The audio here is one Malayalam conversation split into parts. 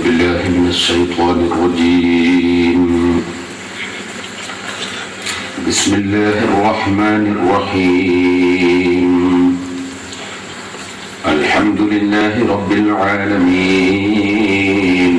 بالله من الشيطان الرجيم بسم الله الرحمن الرحيم الحمد لله رب العالمين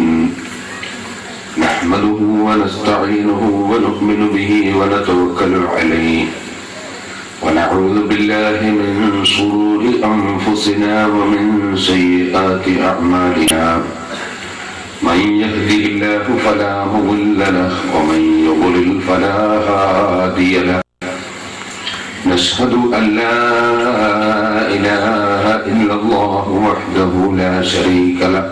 نحمده ونستعينه ونؤمن به ونتوكل عليه ونعوذ بالله من شرور أنفسنا ومن سيئات أعمالنا من يهده الله فلا مضل له ومن يضلل فلا هادي له نشهد أن لا إله إلا الله وحده لا شريك له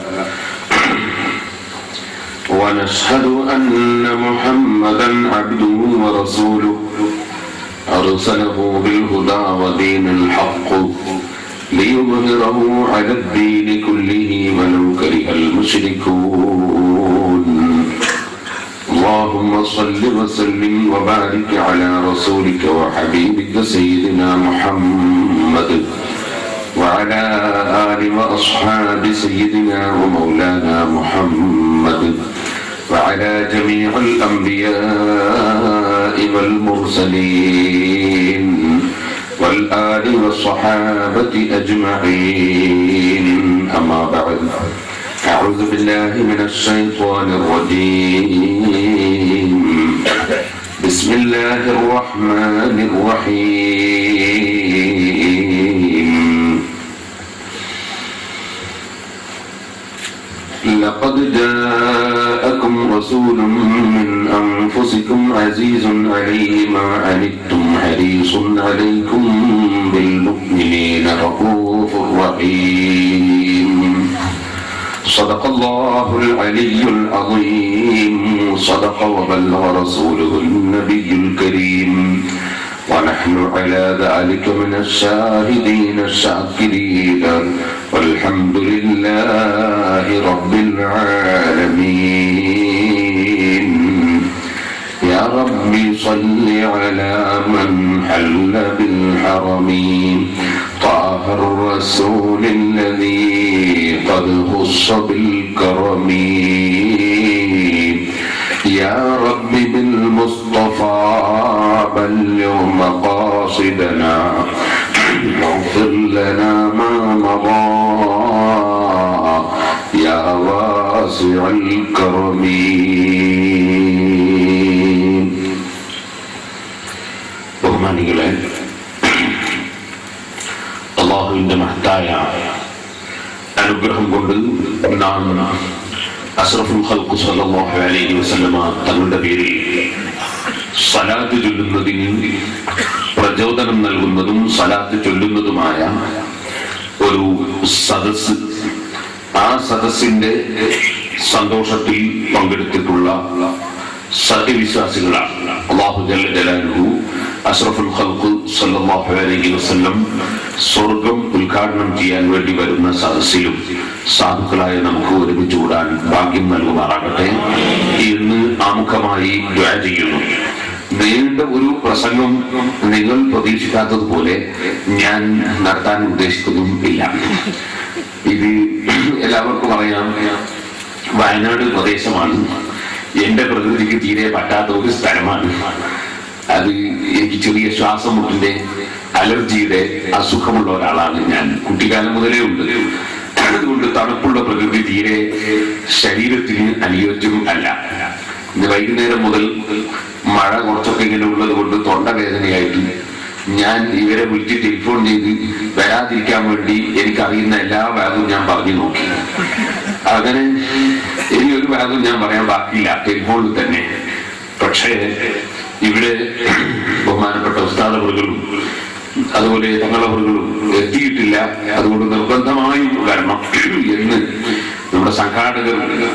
ونشهد أن محمدا عبده ورسوله أرسله بالهدى ودين الحق ليظهره على الدين كله ولو كره المشركون اللهم صل وسلم وبارك على رسولك وحبيبك سيدنا محمد وعلى آل وأصحاب سيدنا ومولانا محمد وعلى جميع الأنبياء والمرسلين والآل والصحابة أجمعين أما بعد أعوذ بالله من الشيطان الرجيم بسم الله الرحمن الرحيم لقد جاءكم رسول من أنفسكم عزيز عليه ما عنتم حريص عليكم بالمؤمنين رؤوف رحيم صدق الله العلي العظيم صدق وبلغ رسوله النبي الكريم ونحن على ذلك من الشاهدين الشاكرين والحمد لله رب العالمين يا رب صل على من حل بالحرم طه الرسول الذي قد خص بالكرم يا رب بالمصطفى بلغ مقاصدنا واغفر لنا ما مضى يا واسع الكرم ബഹുമാനികളെ അള്ളാഹുവിന്റെ മഹത്തായ അനുഗ്രഹം കൊണ്ട് നാം അഷ്റഫുൽ ഖൽഖു സല്ലല്ലാഹു അലൈഹി വസല്ലമ തങ്ങളുടെ പേരിൽ സലാത്ത് ചൊല്ലുന്നതിന് പ്രചോദനം നൽകുന്നതും സലാത്ത് ചൊല്ലുന്നതുമായ ഒരു സദസ് ആ സദസ്സിന്റെ സന്തോഷത്തിൽ പങ്കെടുത്തിട്ടുള്ള സത്യവിശ്വാസികളാണ് അള്ളാഹു ജല്ല ജലാലുഹു അഷ്റഫുൽ ഖൽഖ് സല്ലല്ലാഹു അലൈഹി വസല്ലം സ്വർഗം ഉദ്ഘാടനം ചെയ്യാൻ വേണ്ടി വരുന്ന സദസ്സിലും സാധുക്കളായ നമുക്ക് ഒരുമിച്ച് കൂടാൻ ഭാഗ്യം നൽകുമാറാകട്ടെ ഇന്ന് ആമുഖമായി ദ്വാ ചെയ്യുന്നു നീണ്ട ഒരു പ്രസംഗം നിങ്ങൾ പ്രതീക്ഷിക്കാത്തതുപോലെ ഞാൻ നടത്താൻ ഉദ്ദേശിക്കുന്നതും ഇല്ല ഇത് എല്ലാവർക്കും അറിയാം വയനാട് പ്രദേശമാണ് എന്റെ പ്രകൃതിക്ക് തീരെ പറ്റാത്ത ഒരു സ്ഥലമാണ് അത് എനിക്ക് ചെറിയ ശ്വാസം മുട്ടിന്റെ അലർജിയുടെ അസുഖമുള്ള ഒരാളാണ് ഞാൻ കുട്ടിക്കാലം മുതലേ ഉണ്ട് അതുകൊണ്ട് തണുപ്പുള്ള പ്രകൃതി തീരെ ശരീരത്തിന് അനുയോജ്യം അല്ല ഇന്ന് വൈകുന്നേരം മുതൽ മഴ കുറച്ചൊക്കെ ഇങ്ങനെ ഉള്ളത് കൊണ്ട് തൊണ്ടവേദനയായിട്ട് ഞാൻ ഇവരെ വിളിച്ച് ടെലിഫോൺ ചെയ്ത് വരാതിരിക്കാൻ വേണ്ടി എനിക്കറിയുന്ന എല്ലാ ബാഗും ഞാൻ പറഞ്ഞു നോക്കി അങ്ങനെ ഇനി ഒരു ബാഗും ഞാൻ പറയാൻ ബാക്കിയില്ല ടെലിഫോണിൽ തന്നെ പക്ഷേ ഇവിടെ ബഹുമാനപ്പെട്ട ഉസ്താദവറുകളും അതുപോലെ തങ്ങളവറുകളും എത്തിയിട്ടില്ല അതുകൊണ്ട് നിർബന്ധമായും വരണം എന്ന് നമ്മുടെ സംഘാടകർ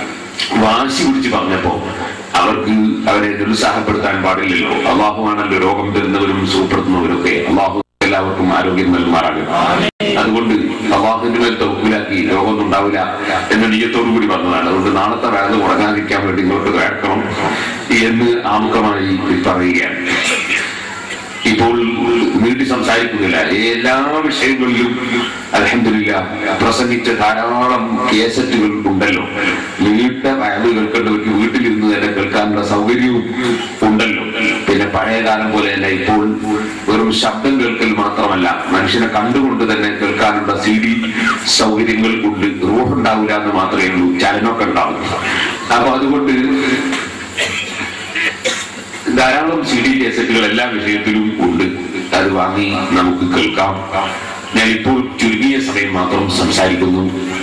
വാശി പിടിച്ച് പറഞ്ഞപ്പോ അവർക്ക് അവരെ നിരുത്സാഹപ്പെടുത്താൻ പാടില്ലല്ലോ അള്ളാഹുവാണല്ലോ രോഗം തരുന്നവരും സുഖപ്പെടുത്തുന്നവരൊക്കെ അള്ളാഹു എല്ലാവർക്കും ആരോഗ്യം നൽകുമാറാകും അതുകൊണ്ട് അള്ളാഹുവിന്റെ മേൽ തൗക്കിലാക്കി രോഗമൊന്നും ഉണ്ടാവില്ല എന്ന നീയത്തോടു കൂടി പറഞ്ഞതാണ് അതുകൊണ്ട് നാളത്തെ വേദന മുടങ്ങാതിരിക്കാൻ വേണ്ടി നിങ്ങൾക്ക് കേൾക്കണം എന്ന് ആമുഖമായി പറയുകയാണ് ഇപ്പോൾ നീട്ടി സംസാരിക്കുന്നില്ല എല്ലാ വിഷയങ്ങളിലും അലഹമില്ല പ്രസംഗിച്ച ധാരാളം കേസറ്റുകൾ ഉണ്ടല്ലോ നീട്ടി ശബ്ദം കേൾക്കൽ മാത്രമല്ല മനുഷ്യനെ കണ്ടുകൊണ്ട് തന്നെ കേൾക്കാനുള്ള സി ഡി സൗകര്യങ്ങൾ ഉണ്ട് റൂഹ് ഉണ്ടാവില്ല എന്ന് മാത്രമേ ഉള്ളൂ ചലനമൊക്കെ ഉണ്ടാവും അപ്പൊ അതുകൊണ്ട് ധാരാളം സി ഡി കേസറ്റുകൾ എല്ലാ വിഷയത്തിലും ഉണ്ട് അത് വാങ്ങി നമുക്ക് കേൾക്കാം ഞാനിപ്പോൾ ചുരുങ്ങിയ സമയം മാത്രം സംസാരിക്കുന്നു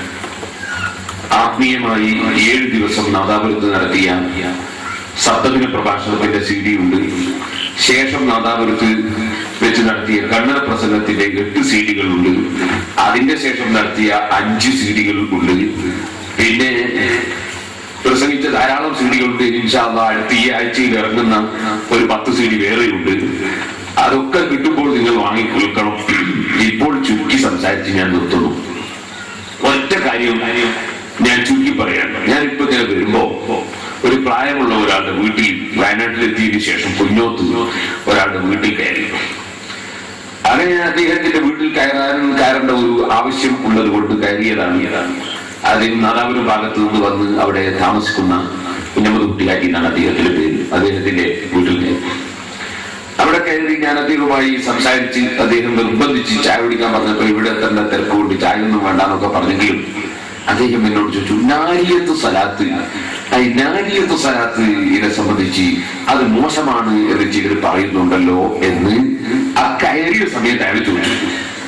ആത്മീയമായി ഏഴ് ദിവസം നാദാപുരത്ത് നടത്തിയ സപ്തദിന പ്രഭാഷണത്തിന്റെ സി ഡി ഉണ്ട് ശേഷം നാദാപുരത്ത് വെച്ച് നടത്തിയ കണ്ണട പ്രസംഗത്തിന്റെ എട്ട് സി ഡികൾ ഉണ്ട് അതിന്റെ ശേഷം നടത്തിയ അഞ്ച് സി ഡികൾ ഉണ്ട് പിന്നെ പ്രസംഗിച്ച ധാരാളം സി ഡികളുണ്ട് ഇൻഷാല്ല അടുത്ത ഈ ആഴ്ചയിൽ ഇറങ്ങുന്ന ഒരു പത്ത് സി ഡി വേറെയുണ്ട് അതൊക്കെ കിട്ടുമ്പോൾ നിങ്ങൾ വാങ്ങി കേൾക്കണം ഇപ്പോൾ ചുരുക്കി സംസാരിച്ച് ഞാൻ നിർത്തുന്നു ഒറ്റ കാര്യം ഞാൻ ചുരുക്കി പറയാണ് ഞാൻ ഇപ്പൊ ഇങ്ങനെ വരുമ്പോ ഒരു പ്രായമുള്ള ഒരാളുടെ വീട്ടിൽ വയനാട്ടിലെത്തിയതിനു ശേഷം കുഞ്ഞോത്ത് ഒരാളുടെ വീട്ടിൽ കയറി അങ്ങനെ അദ്ദേഹത്തിന്റെ വീട്ടിൽ കയറാൻ കയറേണ്ട ഒരു ആവശ്യം ഉള്ളത് കൊണ്ട് കയറിയതാണ് അതിന് നാദാപുരം ഭാഗത്ത് നിന്ന് വന്ന് അവിടെ താമസിക്കുന്ന കുഞ്ഞമ്മദ് കുട്ടികാരി എന്നാണ് അദ്ദേഹത്തിന്റെ പേര് അദ്ദേഹത്തിന്റെ വീട്ടിൽ കയറി അവിടെ കയറി ഞാൻ അദ്ദേഹവുമായി സംസാരിച്ച് അദ്ദേഹം നിർബന്ധിച്ച് ചായ കുടിക്കാൻ പറഞ്ഞപ്പോ ഇവിടെ തന്നെ തിരക്ക് കൊണ്ട് ചായ ഒന്നും വേണ്ടാന്നൊക്കെ പറഞ്ഞെങ്കിലും അദ്ദേഹം എന്നോട് ചോദിച്ചു നാരിയത്ത് സലാത്ത് ഈ നാരിയത്ത് സലാത്ത് ഇതിനെ സംബന്ധിച്ച് അത് മോശമാണ് എന്ന് ചിലർ പറയുന്നുണ്ടല്ലോ എന്ന് ആ കയറിയ സമയത്ത് അയാൾ ചോദിച്ചു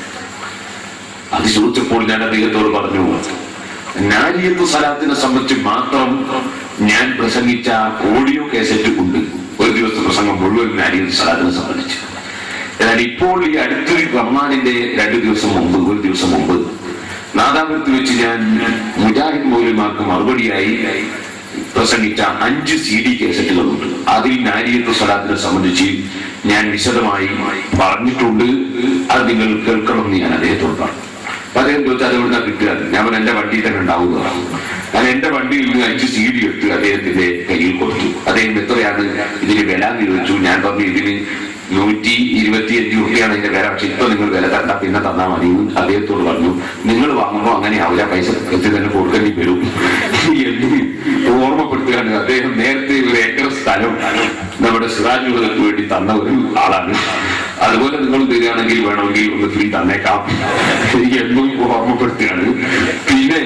അത് ചോദിച്ചപ്പോൾ ഞാൻ അദ്ദേഹത്തോട് പറഞ്ഞു നാരിയത്ത് സലാത്തിനെ സംബന്ധിച്ച് മാത്രം ഞാൻ പ്രസംഗിച്ച ഓഡിയോ കേസറ്റ് ഉണ്ട് ഒരു ദിവസത്തെ പ്രസംഗം മുഴുവൻ നാരിയത്ത് സലാത്തിനെ സംബന്ധിച്ച് എന്നാൽ ഇപ്പോൾ ഈ അടുത്തൊരു റഹ്മാനിന്റെ രണ്ടു ദിവസം മുമ്പ് ഒരു ദിവസം മുമ്പ് നാദാപുരത്ത് വെച്ച് ഞാൻ മുജാഹിദ് മൗലിമാർക്ക് മറുപടിയായി പ്രസംഗിച്ച അഞ്ച് സി ഡി കേസറ്റുകളുണ്ട് അതിൽ നാരിയത്ത് സ്വലാത്തിനെ സംബന്ധിച്ച് ഞാൻ വിശദമായി പറഞ്ഞിട്ടുണ്ട് അത് നിങ്ങൾ കേൾക്കണം എന്ന് ഞാൻ അദ്ദേഹത്തോട് പറഞ്ഞു അപ്പൊ അദ്ദേഹം ചോദിച്ചാൽ അത് എവിടുന്ന കിട്ടുക ഞാൻ പറഞ്ഞു, എന്റെ വണ്ടിയിൽ തന്നെ ഉണ്ടാവുക ഞാൻ എന്റെ വണ്ടിയിൽ നിന്ന് അഞ്ച് സി ഡി എടുത്ത് അദ്ദേഹത്തിന്റെ കയ്യിൽ കൊടുത്തു അദ്ദേഹം എത്രയാണ് ഇതിന് വില എന്ന് ചോദിച്ചു ഞാൻ പറഞ്ഞു ഇതിന് നൂറ്റി ഇരുപത്തിയഞ്ച് രൂപയാണ് ഇതിന്റെ വില പക്ഷെ ഇപ്പൊ നിങ്ങൾ വില തരണ്ട പിന്നെ തന്നാൽ മതി എന്ന് അദ്ദേഹത്തോട് പറഞ്ഞു നിങ്ങൾ വാങ്ങുമ്പോൾ അങ്ങനെ ആവില്ല പൈസ എത്തി തന്നെ കൊടുക്കേണ്ടി വരും എന്ന് ഓർമ്മപ്പെടുത്തുകയാണ് അദ്ദേഹം നേരത്തെ ഒരു ഏക്കർ സ്ഥലം നമ്മുടെ സിറാജുകൾക്ക് വേണ്ടി തന്ന ഒരു ആളാണ് അതുപോലെ നിങ്ങൾ തരികയാണെങ്കിൽ വേണമെങ്കിൽ ഒന്ന് ഫ്രീ തന്നേക്കാം എന്നും ഓർമ്മപ്പെടുത്തുകയാണ് പിന്നെ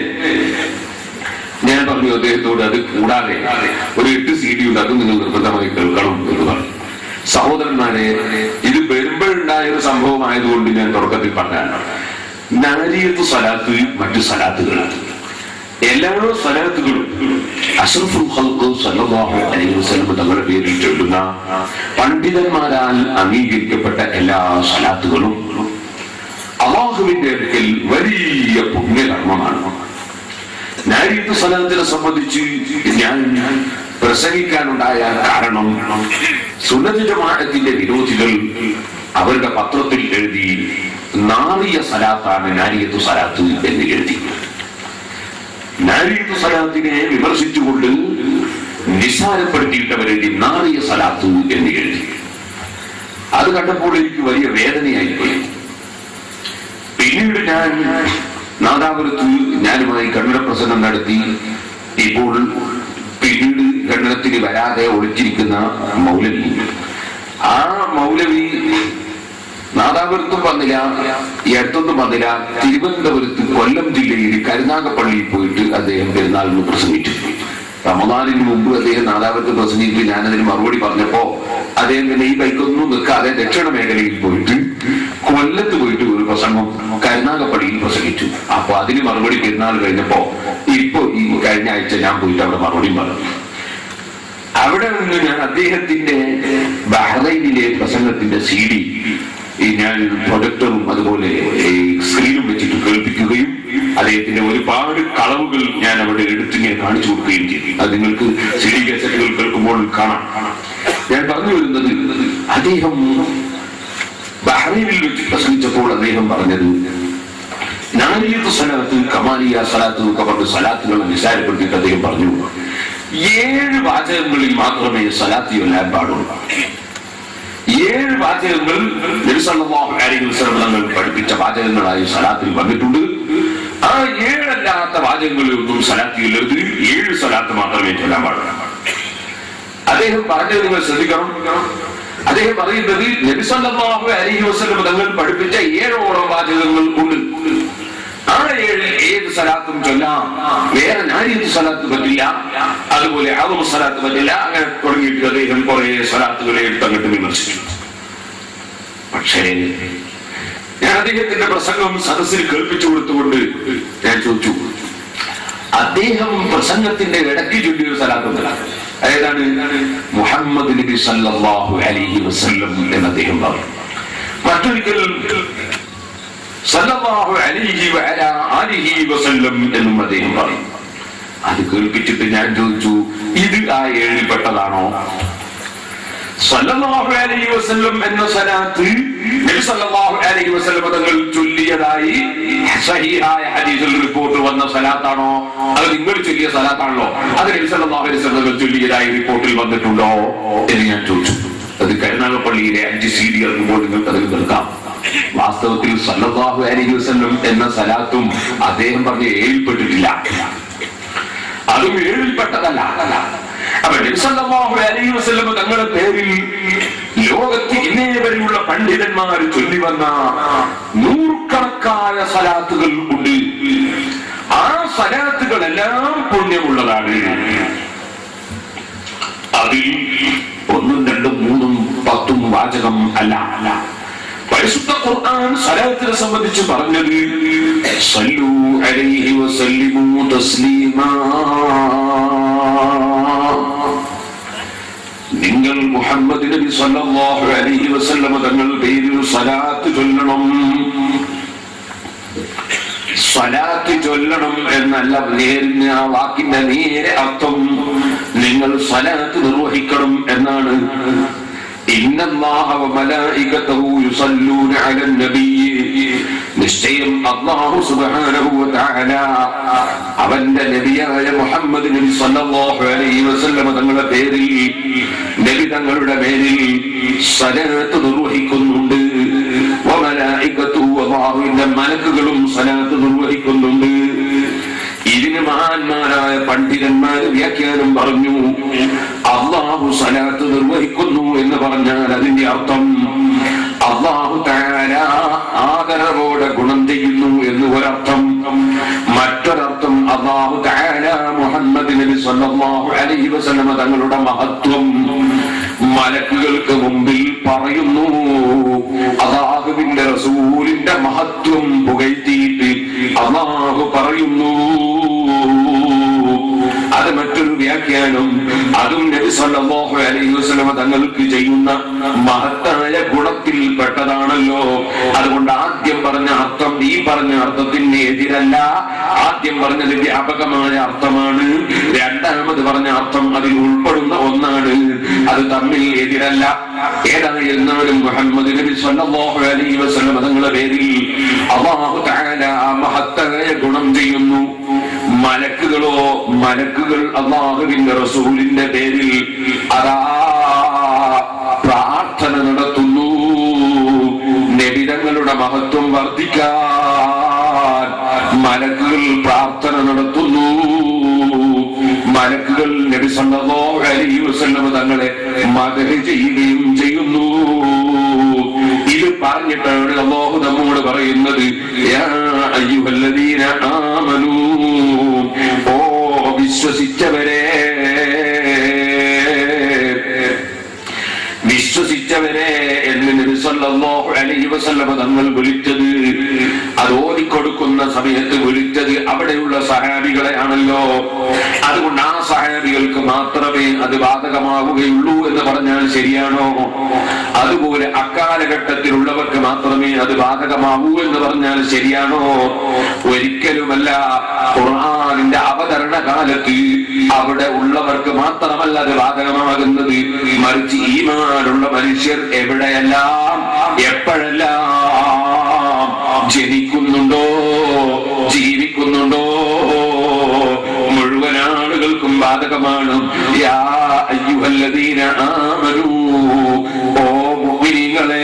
ഞാൻ പറഞ്ഞു അദ്ദേഹത്തോട് അത് കൂടാതെ ഒരു എട്ട് സി ഡി ഉണ്ട് അത് നിങ്ങൾ നിർബന്ധമായി കേൾക്കണം എന്ന് പറഞ്ഞു സഹോദരന്മാരെ ഇത് വരുമ്പോഴുണ്ടായ ഒരു സംഭവമായതുകൊണ്ട് ഞാൻ തുടക്കത്തിൽ പറഞ്ഞാണ് നാരിയത്ത് സലാത്ത് മറ്റു സലാത്തുകൾ എല്ലാ സലാത്തുകളും അഷ്റഫുൽ ഖൽഖ് സല്ലല്ലാഹു അലൈഹി വസല്ലം തങ്ങളുടെ പേരിൽ ചൊല്ലുന്ന പണ്ഡിതന്മാരാൽ അംഗീകരിക്കപ്പെട്ട എല്ലാ സലാത്തുകളും അള്ളാഹുവിന്റെ അടുക്കൽ വലിയ പുണ്യകർമ്മമാണ് നാരിയത്ത് സലാത്തിനെ സംബന്ധിച്ച് ഞാൻ പ്രസംഗിക്കാനുണ്ടായ കാരണം സുന്നത്ത് ജമാഅത്തിന്റെ വിരോധികൾ അവരുടെ പത്രത്തിൽ എഴുതി നാറിയ സലാത്താണ് നാരിയത്തു സലാത്ത് എന്ന് എഴുതി നാരിയത്തു സലാത്തിനെ വിമർശിച്ചുകൊണ്ട് നിസ്സാരപ്പെടുത്തിയിട്ടവരെഴുതി നാറിയ സലാത്ത് എന്ന് എഴുതി അത് കണ്ടപ്പോൾ എനിക്ക് വലിയ വേദനയായിപ്പോയി പിന്നീട് ഞാൻ നാദാപുരത്ത് ഞാനുമായി കന്നഡ പ്രസംഗം നടത്തി ഇപ്പോൾ പിന്നീട് കന്നഡത്തിന് വരാതെ ഒളിച്ചിരിക്കുന്ന മൗലവി ആ മൗലവി നാദാപുരത്തും വന്നില്ല ഈ അടുത്തൊന്നും വന്നില്ല തിരുവനന്തപുരത്ത് കൊല്ലം ജില്ലയിൽ കരുനാഗപ്പള്ളിയിൽ പോയിട്ട് അദ്ദേഹം പെരുന്നാളിന് പ്രസംഗിച്ചു റമദാനിന് മുമ്പ് അദ്ദേഹം നാദാപുരത്ത് പ്രസംഗിച്ച് ഞാനതിന് മറുപടി പറഞ്ഞപ്പോ അദ്ദേഹം പിന്നെ ഈ ബൈക്കൊന്നും നിൽക്കാതെ ദക്ഷിണ മേഖലയിൽ പോയിട്ട് കൊല്ലത്ത് പോയിട്ട് ഒരു പ്രസംഗം കരുനാഗപ്പള്ളിയിൽ പ്രസംഗിച്ചു അപ്പൊ അതിന് മറുപടി പെരുന്നാൾ കഴിഞ്ഞപ്പോ ഇപ്പൊ ഈ കഴിഞ്ഞ ആഴ്ച ഞാൻ പോയിട്ട് അവിടെ മറുപടി പറഞ്ഞു അവിടെ നിന്ന് ഞാൻ അദ്ദേഹത്തിന്റെ ബഹ്റൈനിലെ പ്രസംഗത്തിന്റെ സി ഡി ഞാൻ പ്രൊജക്ടറും അതുപോലെ ഈ സ്ക്രീനും വെച്ചിട്ട് കേൾപ്പിക്കുകയും അദ്ദേഹത്തിന്റെ ഒരുപാട് കളവുകൾ ഞാൻ അവിടെ എടുത്തിങ്ങനെ കാണിച്ചു കൊടുക്കുകയും ചെയ്തു അത് നിങ്ങൾക്ക് സി ഡി കേസറ്റുകൾ കേൾക്കുമ്പോൾ കാണാം ഞാൻ പറഞ്ഞു വരുന്നത് അദ്ദേഹം ബഹ്റൈനിൽ വെച്ച് പ്രസംഗിച്ചപ്പോൾ അദ്ദേഹം പറഞ്ഞത് നാരിയത്ത് സലാത്ത് കമാലിയ സലാത്ത് എന്നൊക്കെ പറഞ്ഞ് സലാത്തുകളെ നിസ്സാരപ്പെടുത്തിയിട്ട് അദ്ദേഹം പറഞ്ഞു ഏഴ് വാചകങ്ങളിൽ മാത്രമേ സലാത്ത് ചൊല്ലാൻ പാടുള്ളൂ ഏഴ് വാചകങ്ങൾ നബിസല്ലല്ലാഹു അലൈഹി വസല്ലം തങ്ങൾ പഠിപ്പിച്ച വാചകങ്ങളായി സലാത്തിൽ വന്നിട്ടുണ്ട് ആ ഏഴല്ലാത്ത വാചകങ്ങളിൽ ഒന്നും സലാത്ത് ചൊല്ലരുത് ഏഴ് സലാത്ത് മാത്രമേ ചൊല്ലാൻ പാടുള്ളൂ അദ്ദേഹം പറഞ്ഞത് നിങ്ങൾ ശ്രദ്ധിക്കണം അദ്ദേഹം പറയുന്നത് നബി സല്ലല്ലാഹു അലൈഹി വസല്ലം തങ്ങൾ പഠിപ്പിച്ച ഏഴോളം വാചകങ്ങൾ ഉണ്ട് ആ ഏഴിൽ ഏത് സലാത്തും ചൊല്ലാം വേറെ നാരിയത്ത് സലാത്ത് പറ്റില്ല അതുപോലെ ആദമ സലാത്ത് പറ്റില്ല അങ്ങനെ തുടങ്ങിയിട്ട് അദ്ദേഹം കുറെ സലാത്തുകളെ എടുത്ത് അങ്ങോട്ട് വിമർശിച്ചു പക്ഷേ ഞാൻ അദ്ദേഹത്തിന്റെ പ്രസംഗം സദസ്സിൽ കേൾപ്പിച്ചു കൊടുത്തുകൊണ്ട് ഞാൻ ചോദിച്ചു അദ്ദേഹം പ്രസംഗത്തിന്റെ ഇടയ്ക്ക് ചൊല്ലിയൊരു സ്ഥലത്തുണ്ട് ഏതാണ് മുഹമ്മദ് നബി സല്ലല്ലാഹു അലൈഹി വസല്ലം എന്ന് അദ്ദേഹം പറഞ്ഞു മറ്റൊരിക്കൽ സല്ലല്ലാഹു അലൈഹി വഅല ആലിഹി വസല്ലം എന്നും അദ്ദേഹം പറഞ്ഞു അത് കേൾപ്പിച്ചിട്ട് ഞാൻ ചോദിച്ചു ഇത് ആ ഏഴിൽപ്പെട്ടതാണോ സല്ലല്ലാഹു അലൈഹി വസല്ലം എന്ന സലാത്ത് നബി സല്ലല്ലാഹു അലൈഹി വസല്ലം തങ്ങൾ ചൊല്ലിയതായി സഹീഹായ ഹദീസിൽ റിപ്പോർട്ട് വന്ന സലാത്താണോ അത് നിങ്ങൾ ചൊല്ലിയ സലാത്താണല്ലോ അത് നബി സല്ലല്ലാഹു അലൈഹി വസല്ലം തങ്ങൾ ചൊല്ലിയതായി റിപ്പോർട്ടിൽ വന്നിട്ടുണ്ടോ എന്ന് ഞാൻ ചോദിച്ചു അത് കരുനാഗപ്പള്ളിയിലെ അഞ്ച് സി ഡി ഇറങ്ങുമ്പോൾ നിങ്ങൾക്ക് അതിൽ കേൾക്കാം വാസ്തവത്തിൽ സല്ലല്ലാഹു അലൈഹി വസല്ലം എന്ന സലാത്തും അദ്ദേഹം പറഞ്ഞ ഏഴിൽപ്പെട്ടിട്ടില്ല അതും ഏഴിൽപ്പെട്ടതല്ല അപ്പൊ നബിസല്ലല്ലാഹു അലൈഹി വസല്ലം തങ്ങളുടെ പേരിൽ ലോകത്ത് ഇന്നേ വരെയുള്ള പണ്ഡിതന്മാർ ചൊല്ലി വന്ന നൂറുകണക്കായ സലാത്തുകൾ ഉണ്ട് ആ സലാത്തുകളെല്ലാം പുണ്യമുള്ളതാണ് അതിൽ ഒന്നും രണ്ടും മൂന്നും പത്തും വാചകം അല്ല അല്ല പരിശുദ്ധ ഖുർആൻ സലാത്തിനെ സംബന്ധിച്ച് പറഞ്ഞത് സല്ലു അലൈഹി വസല്ലിമു തസ്ലീമാ നിങ്ങൾ മുഹമ്മദ് നബി സല്ലല്ലാഹു അലൈഹി വസല്ലമ തങ്ങൾ പേരിൽ സലാത്ത് ചൊല്ലണം സ്വലാത്ത് ചൊല്ലണം എന്നല്ല നേരിന് ആ വാക്കിന്റെ നേരെ അർത്ഥം നിങ്ങൾ സ്വലാത്ത് നിർവഹിക്കണം എന്നാണ് ഇന്നല്ലാഹ വമലായികതഹു യുസല്ലൂന അലൻ നബിയ്യ് നിശ്ചയം അല്ലാഹു സുബ്ഹാനഹു വതആല അവന്റെ നബിയായ മുഹമ്മദ് നബി സല്ലല്ലാഹു അലൈഹി വസല്ലം തങ്ങളുടെ പേരിൽ നബി തങ്ങളുടെ പേരിൽ സ്വലാത്ത് നിർവഹിക്കുന്നുണ്ട് വമലായികത്തു അല്ലാഹുവിന്റെ മലക്കുകളും സ്വലാത്ത് നിർവഹിക്കുന്നുണ്ട് ഇതിന് മഹാന്മാരായ പണ്ഡിതന്മാർ വ്യാഖ്യാനം പറഞ്ഞു അള്ളാഹു സലാത്ത് നിർവഹിക്കുന്നു എന്ന് പറഞ്ഞാൽ അതിന്റെ അർത്ഥം അള്ളാഹു താര ആദരവോടെ ഗുണം ചെയ്യുന്നു എന്ന് ഒരർത്ഥം മറ്റൊരർത്ഥം അള്ളാഹു താര മുഹമ്മദ് നബി സല്ലല്ലാഹു അലൈഹി വസല്ലമ തങ്ങളുടെ മഹത്വം മലക്കുകൾക്ക് മുമ്പിൽ പറയുന്നു അള്ളാഹുവിന്റെ റസൂലിന്റെ മഹത്വം പുകഴ്ത്തിയിട്ട് അള്ളാഹു പറയുന്നു അത് മറ്റൊരു വ്യാഖ്യാനം അതും നബി സല്ലല്ലാഹു അലൈഹി വസല്ലമ തങ്ങൾക്ക് ചെയ്യുന്ന മഹത്തായ ഗുണത്തിൽ പെട്ടതാണല്ലോ അതുകൊണ്ട് ആദ്യം പറഞ്ഞ അർത്ഥം ഈ പറഞ്ഞ അർത്ഥത്തിന് എതിരല്ല ആദ്യം പറഞ്ഞത് വ്യാപകമായ അർത്ഥമാണ് രണ്ടാമത് പറഞ്ഞ അർത്ഥം അതിൽ ഉൾപ്പെടുന്ന ഒന്നാണ് അത് തമ്മിൽ എതിരല്ല ഏതായിരുന്നാലും മുഹമ്മദ് നബി സല്ലല്ലാഹു അലൈഹി വസല്ലമ തങ്ങളുടെ പേരിൽ അല്ലാഹു തആല ആ മഹത്തായ ഗുണം ചെയ്യുന്നു മലക്കുകളോ മലക്കുകൾ അള്ളാഹുവിന്റെ റസൂലിന്റെ പേരിൽ അതാ പ്രാർത്ഥന നടത്തുന്നു നബിതങ്ങളുടെ മഹത്വം വർദ്ധിക്കാൻ മലക്കുകൾ പ്രാർത്ഥന നടത്തുന്നു മലക്കുകൾ നബി സല്ലല്ലാഹു അലൈഹി വസല്ലം തങ്ങളെ മദഹ് ചെയ്യുകയും ചെയ്യുന്നു ഇത് പറഞ്ഞിട്ടാണ് അല്ലാഹു നമ്മോട് പറയുന്നത് യാ അയ്യുഹല്ലദീന ആമനൂ ഓ വിശ്വസിച്ചവരെ വിശ്വസിച്ചവരെ എന്ന് നബി സല്ലല്ലാഹു അലൈഹി വസല്ലം തങ്ങൾ വിളിച്ചത് അത് ഓതിക്കൊടുക്കുന്ന സമയത്ത് വിളിച്ചത് അവിടെയുള്ള സഹാബികളെ ആണല്ലോ അതുകൊണ്ട് ആ സഹാബികൾക്ക് മാത്രമേ അത് ബാധകമാവുകയുള്ളൂ എന്ന് പറഞ്ഞാൽ ശരിയാണോ അതുപോലെ അക്കാലഘട്ടത്തിലുള്ളവർക്ക് മാത്രമേ അത് ബാധകമാവൂ എന്ന് പറഞ്ഞാൽ ശരിയാണോ ഒരിക്കലുമല്ല ഖുർആാനിന്റെ അവതരണ കാലത്ത് അവിടെ ഉള്ളവർക്ക് മാത്രമല്ല അത് ബാധകമാകുന്നത് മറിച്ച് ഈമാനുള്ള മനുഷ്യർ എവിടെയെല്ലാം എപ്പോഴെല്ലാം ജനിക്കുന്നുണ്ടോ ജീവിക്കുന്നുണ്ടോ മുഴുവൻ ആളുകൾക്കും ബാധകമാണ് യാ അയ്യുഹല്ലദീന ആമനൂ ഓ മുഅ്മിനീങ്ങളെ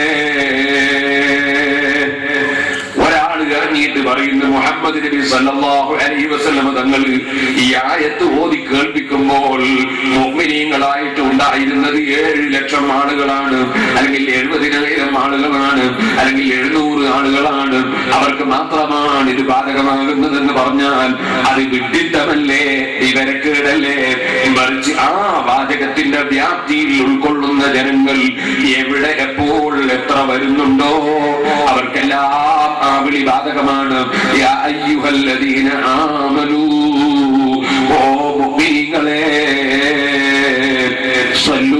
ഒരാൾ ഇറങ്ങിയിട്ട് പറയുന്നു മുഹമ്മദ് നബി സല്ലല്ലാഹു അലൈഹി വസല്ലം തങ്ങൾ ഈ ആയത്ത് ഓതി കേൾപ്പിക്കുമ്പോൾ മുഅ്മിനീങ്ങളായിട്ട് ഉണ്ടായിരുന്നത് ഏഴ് ലക്ഷം ആളുകളാണ് അല്ലെങ്കിൽ എഴുപതിനായിരം ആളുകളാണ് അല്ലെങ്കിൽ എഴുന്നൂറ് ആളുകളാണ് അവർക്ക് മാത്രമാണ് ഇത് ബാധകമാകുന്നതെന്ന് പറഞ്ഞാൽ അത് വിഡിത്തമല്ലേ വിവരക്കേടല്ലേ മറിച്ച് ആ വാചകത്തിന്റെ വ്യാപ്തിയിൽ ഉൾക്കൊള്ളുന്ന ജനങ്ങൾ എവിടെ എപ്പോൾ എത്ര വരുന്നുണ്ടോ അവർക്കെല്ലാം ആ വിളി ബാധകമാണ് യാ അയ്യുഹല്ലദീന ആമനൂ ഓ മുഅ്മിനീങ്ങളെ സല്ലൂ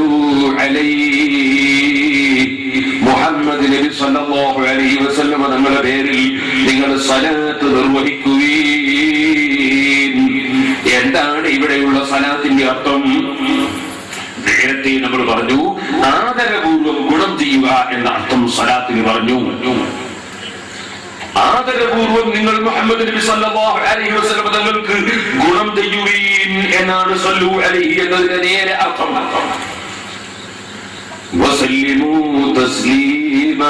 അലൈഹി മുഹമ്മദ് നബി സല്ലല്ലാഹു അലൈഹി വസല്ലം തങ്ങളുടെ പേരിൽ നിങ്ങൾ സലാത്ത് നിർവഹിക്കുകയും എന്താണ് ഇവിടെയുള്ള സലാത്തിന്റെ അർത്ഥം നേരത്തെ നമ്മൾ പറഞ്ഞു ആദരപൂർവ്വം ഗുണം ചെയ്യുക എന്ന അർത്ഥം സലാത്തിന് പറഞ്ഞു ആദരപൂർവ്വം നിങ്ങൾ മുഹമ്മദ് നബി സല്ലല്ലാഹു അലൈഹി വസല്ലം തങ്ങൾക്ക് ഗുണം ചെയ്യുകയും എന്നാണ് സല്ലു അലൈഹി എന്നതിന്റെ നേരെ അർത്ഥം وسلموا تسليما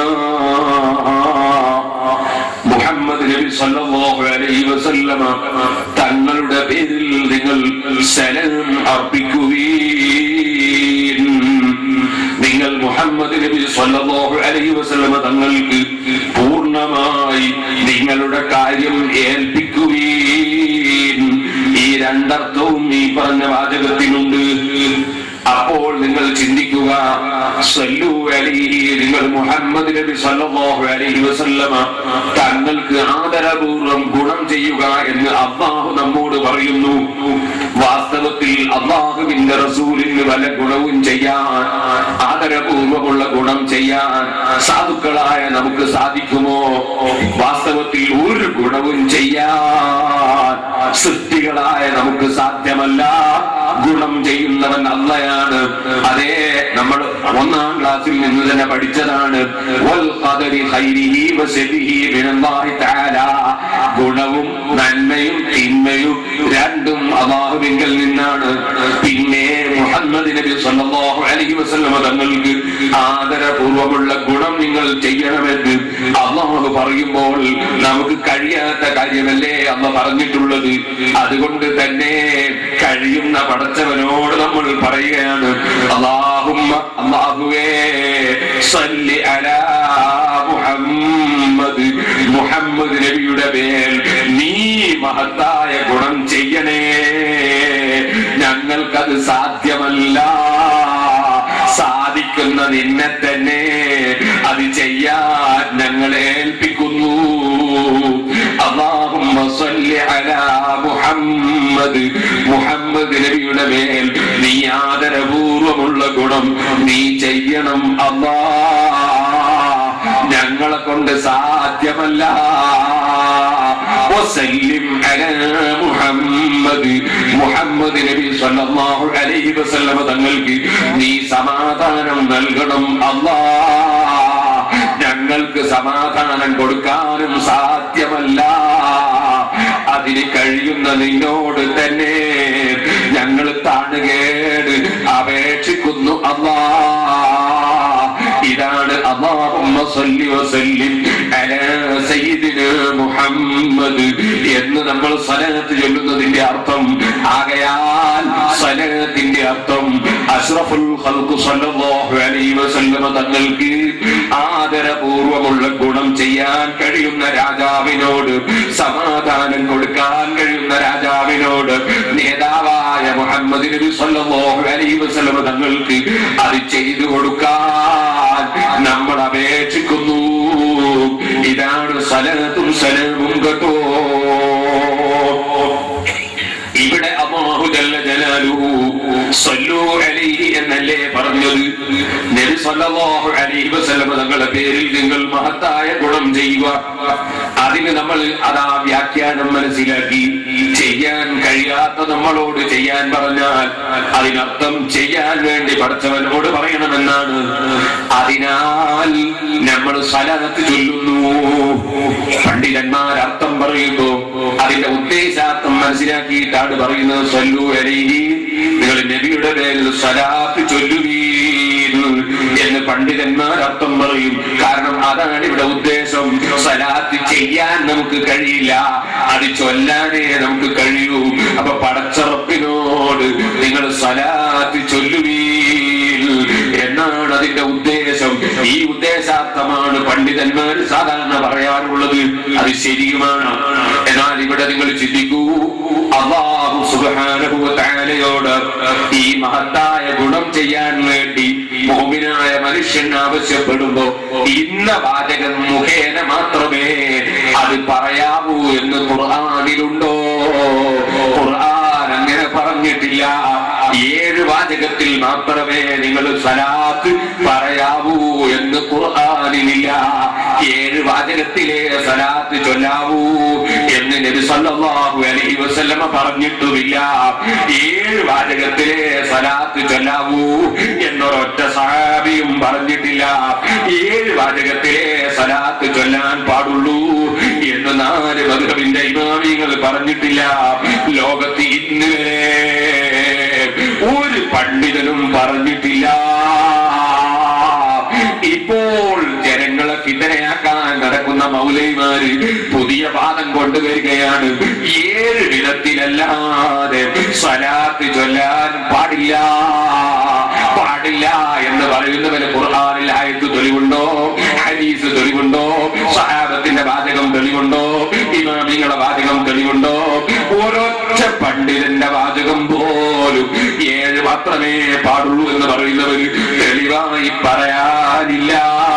മുഹമ്മദ് നബി സല്ലല്ലാഹു അലൈഹി വസല്ലമ തങ്ങളുടെ പേരിൽ നിങ്ങൾ സലാം അർപ്പിക്കുകയും നിങ്ങൾ മുഹമ്മദ് നബി സല്ലല്ലാഹു അലൈഹി വസല്ലമ തങ്ങൾക്ക് പൂർണ്ണമായി നിങ്ങളുടെ കാര്യം ഏൽപ്പിക്കുകയും ഈ രണ്ടർത്ഥവും ഈ പറഞ്ഞ വാചകത്തിനുണ്ട് അപ്പോൾ നിങ്ങൾ ചിന്തിക്കുക സല്ലു അലൈഹി നിങ്ങൾ മുഹമ്മദ് നബി സല്ലല്ലാഹു അലൈഹി വസല്ലമ തങ്ങൾക്ക് ആദരപൂർവ്വം ഗുണം ചെയ്യുക എന്ന് അള്ളാഹു നമ്മോട് പറയുന്നു വാസ്തവത്തിൽ അള്ളാഹുവിന്റെ റസൂലിന് വല്ല ഗുണവും ചെയ്യാൻ ആദരപൂർവ്വമുള്ള ഗുണം ചെയ്യാൻ സാധുക്കളായ നമുക്ക് സാധിക്കുമോ വാസ്തവത്തിൽ ഒരു ഗുണവും ചെയ്യാൻ സൃഷ്ടികളായ നമുക്ക് സാധ്യമല്ല ഗുണം ചെയ്യുന്നവൻ അള്ളയാണ് അതേ നമ്മൾ ഒന്നാം ക്ലാസ്സിൽ നിന്ന് തന്നെ പഠിച്ചതാണ് വൽ ഖദരി ഖൈരിഹി വശരിഹി മിനല്ലാഹി തആല ഗുണവും നന്മയും തിന്മയും രണ്ടും അള്ളാഹുവിങ്കൽ നിന്നാണ് പിന്നെ മുഹമ്മദ് നബി സല്ലല്ലാഹു അലൈഹി വസല്ലം തങ്ങൾക്ക് ആദരപൂർവമുള്ള ഗുണം നിങ്ങൾ ചെയ്യണമെന്ന് അള്ളാഹു പറയുമ്പോൾ നമുക്ക് കഴിയാത്ത കാര്യമല്ലേ അമ്മ പറഞ്ഞിട്ടുള്ളത് അതുകൊണ്ട് തന്നെ കഴിയുന്ന പടച്ചവനോട് നമ്മൾ പറയുകയാണ് അള്ളാഹുമ്മ അള്ളാഹുവേ സല്ലി അലാ മുഹമ്മദ് മുഹമ്മദ് നബിയുടെ പേർ നീ മഹത്തായ ഗുണം ചെയ്യണേ ഞങ്ങൾക്കത് സാധ്യമല്ല സാധിക്കുന്ന നിന്നെ തന്നെ അത് ചെയ്യാൻ ഞങ്ങളെ ഏൽപ്പിക്കുന്നു അള്ളാഹുമ്മ സല്ലി അലാ മുഹമ്മദ് മുഹമ്മദ് നബിയുടെ മേൽ നീ ആദരപൂർവമുള്ള ഗുണം നീ ചെയ്യണം അള്ളാ ഞങ്ങളെ കൊണ്ട് സാധ്യമല്ല وسلم على മുഹമ്മദ് മുഹമ്മദ് നബി സല്ലല്ലാഹു അലൈഹി വസല്ലമ തങ്ങൾക്ക് നീ സമാധാനം നൽകണം അല്ലാ ഞങ്ങൾക്ക് സമാധാനം കൊടുക്കാനും സാധ്യമല്ല അതിന് കഴിയുന്ന നിന്നോട് തന്നെ ഞങ്ങൾ താണുകേട് അപേക്ഷിക്കുന്നു അല്ലാ ഇതാണ് അല്ലാഹുമ്മ സല്ലി വസല്ലിം അലാ സയ്യിദിനാ മുഹമ്മദ് എന്ന് നമ്മൾ സലഹത്ത് ചൊല്ലുന്നതിന്റെ അർത്ഥം ആകയാൽ സലഹത്തിന്റെ അർത്ഥം അഷ്റഫുൽ ഖൽഖ് സല്ലല്ലാഹു അലൈഹി വസല്ലമ തങ്ങൾക്ക് ആദരപൂർവമുള്ള ഗുണം ചെയ്യാൻ കഴിയുന്ന രാജാവിനോട് സമാധാനം കൊടുക്കാൻ കഴിയുന്ന രാജാവിനോട് നേതാവായ മുഹമ്മദ് നബി സല്ലല്ലാഹു അലൈഹി വസല്ലമ തങ്ങൾക്ക് അത് ചെയ്തു കൊടുക്കാൻ നമ്മൾ അപേക്ഷിക്കുന്നു ഇതാണ് സലത്തും സലമും കേട്ടോ ഇവിടെ അല്ലാഹു ജല്ല ജലാലുഹു സല്ലു അലൈഹി എന്നല്ലേ പറഞ്ഞത് നബി സല്ലല്ലാഹു അലൈഹി വസല്ലം തങ്ങളുടെ പേരിൽ നിങ്ങൾ മഹത്തായ ഗുണം ചെയ്യുക അതിന് നമ്മൾ അതാ വ്യാഖ്യാനം മനസ്സിലാക്കി ചെയ്യാൻ കഴിയാത്ത നമ്മളോട് ചെയ്യാൻ പറഞ്ഞാൽ അതിനർത്ഥം ചെയ്യാൻ വേണ്ടി പഠിച്ചവനോട് പറയണമെന്നാണ് അതിനാൽ നമ്മൾ സലനത്ത് ചൊല്ലുന്നു പണ്ഡിതന്മാർ അർത്ഥം പറയുന്നു അതിന്റെ ഉദ്ദേശാർത്ഥം മനസ്സിലാക്കിയിട്ടാണ് പറയുന്നത് സല്ലു അലൈഹി നിങ്ങൾ നബിയുടെ പേരിൽ സലാത്ത് ചൊല്ലുവീൻ എന്ന് പണ്ഡിതന്മാർ അർത്ഥം പറയും കാരണം അതാണ് ഇവിടെ ഉദ്ദേശം സലാത്ത് ചെയ്യാൻ നമുക്ക് കഴിയില്ല അത് ചൊല്ലാനേ നമുക്ക് കഴിയൂ അപ്പൊ പടച്ചറപ്പിനോട് നിങ്ങൾ സലാത്ത് ചൊല്ലുവീൻ ഉദ്ദേശാർത്ഥമാണ് പണ്ഡിതന്മാർ സാധാരണ പറയാറുള്ളത് അത് ശരിയുമാണ് എന്നാൽ ഇവിടെ നിങ്ങൾ ചിന്തിക്കൂ അള്ളാഹു സുബ്ഹാനഹു വ തആലയോട് ഈ മഹത്തായ ഗുണം ചെയ്യാൻ വേണ്ടി മോമിനായ മനുഷ്യൻ ആവശ്യപ്പെടുമ്പോ ഇന്ന വാചകം മുഖേന മാത്രമേ അത് പറയാവൂ എന്ന് ഖുർആനിലുണ്ടോ ഖുർആൻ അങ്ങനെ പറഞ്ഞിട്ടില്ല ഏഴ് വാചകത്തിൽ മാത്രമേ നിങ്ങൾ സലാത്ത് പറയാവൂ എന്ന് ഖുർആനിലില്ല ഏഴ് വാചകത്തിലെ സലാത്ത് ചൊല്ലാവൂ എന്ന് നബി സല്ലല്ലാഹു അലൈഹി വസല്ലമ പറഞ്ഞിട്ടുമില്ല ഏഴ് വാചകത്തിലെ സലാത്ത് ചൊല്ലാവൂ എന്നൊരൊറ്റ സഹാബിയും പറഞ്ഞിട്ടില്ല ഏഴ് വാചകത്തിലെ സലാത്ത് ചൊല്ലാൻ പാടുള്ളൂ എന്ന് നാല് മധുരവിന്റെ ഇമാമികൾ പറഞ്ഞിട്ടില്ല ലോകത്ത് ഇന്ന് വരെ ഒരു പണ്ഡിതനും പറഞ്ഞിട്ടില്ല ഇപ്പോൾ ജനങ്ങളെ ഫിതനയാക്കാൻ നടക്കുന്ന മൗലൈമാര് പുതിയ വാദം കൊണ്ടുവരികയാണ് ഏഴ് വിധത്തിലല്ലാതെ സ്വലാത്ത് ചൊല്ലാൻ പാടില്ല പാടില്ല എന്ന് പറയുന്നവന് ഖുർആനിൽ ആയത്ത് തെളിവുണ്ടോ ഹദീസ് തെളിവുണ്ടോ സഹാബത്തിന്റെ വാചകം തെളിവുണ്ടോ ഇമാമിങ്ങളുടെ വാചകം തെളിവുണ്ടോ ഒരൊറ്റ പണ്ഡിതന്റെ വാചകം പോലും ഏഴ് മാത്രമേ പാടുള്ളൂ എന്ന് പറയുന്നവര് തെളിവായി പറയാനില്ല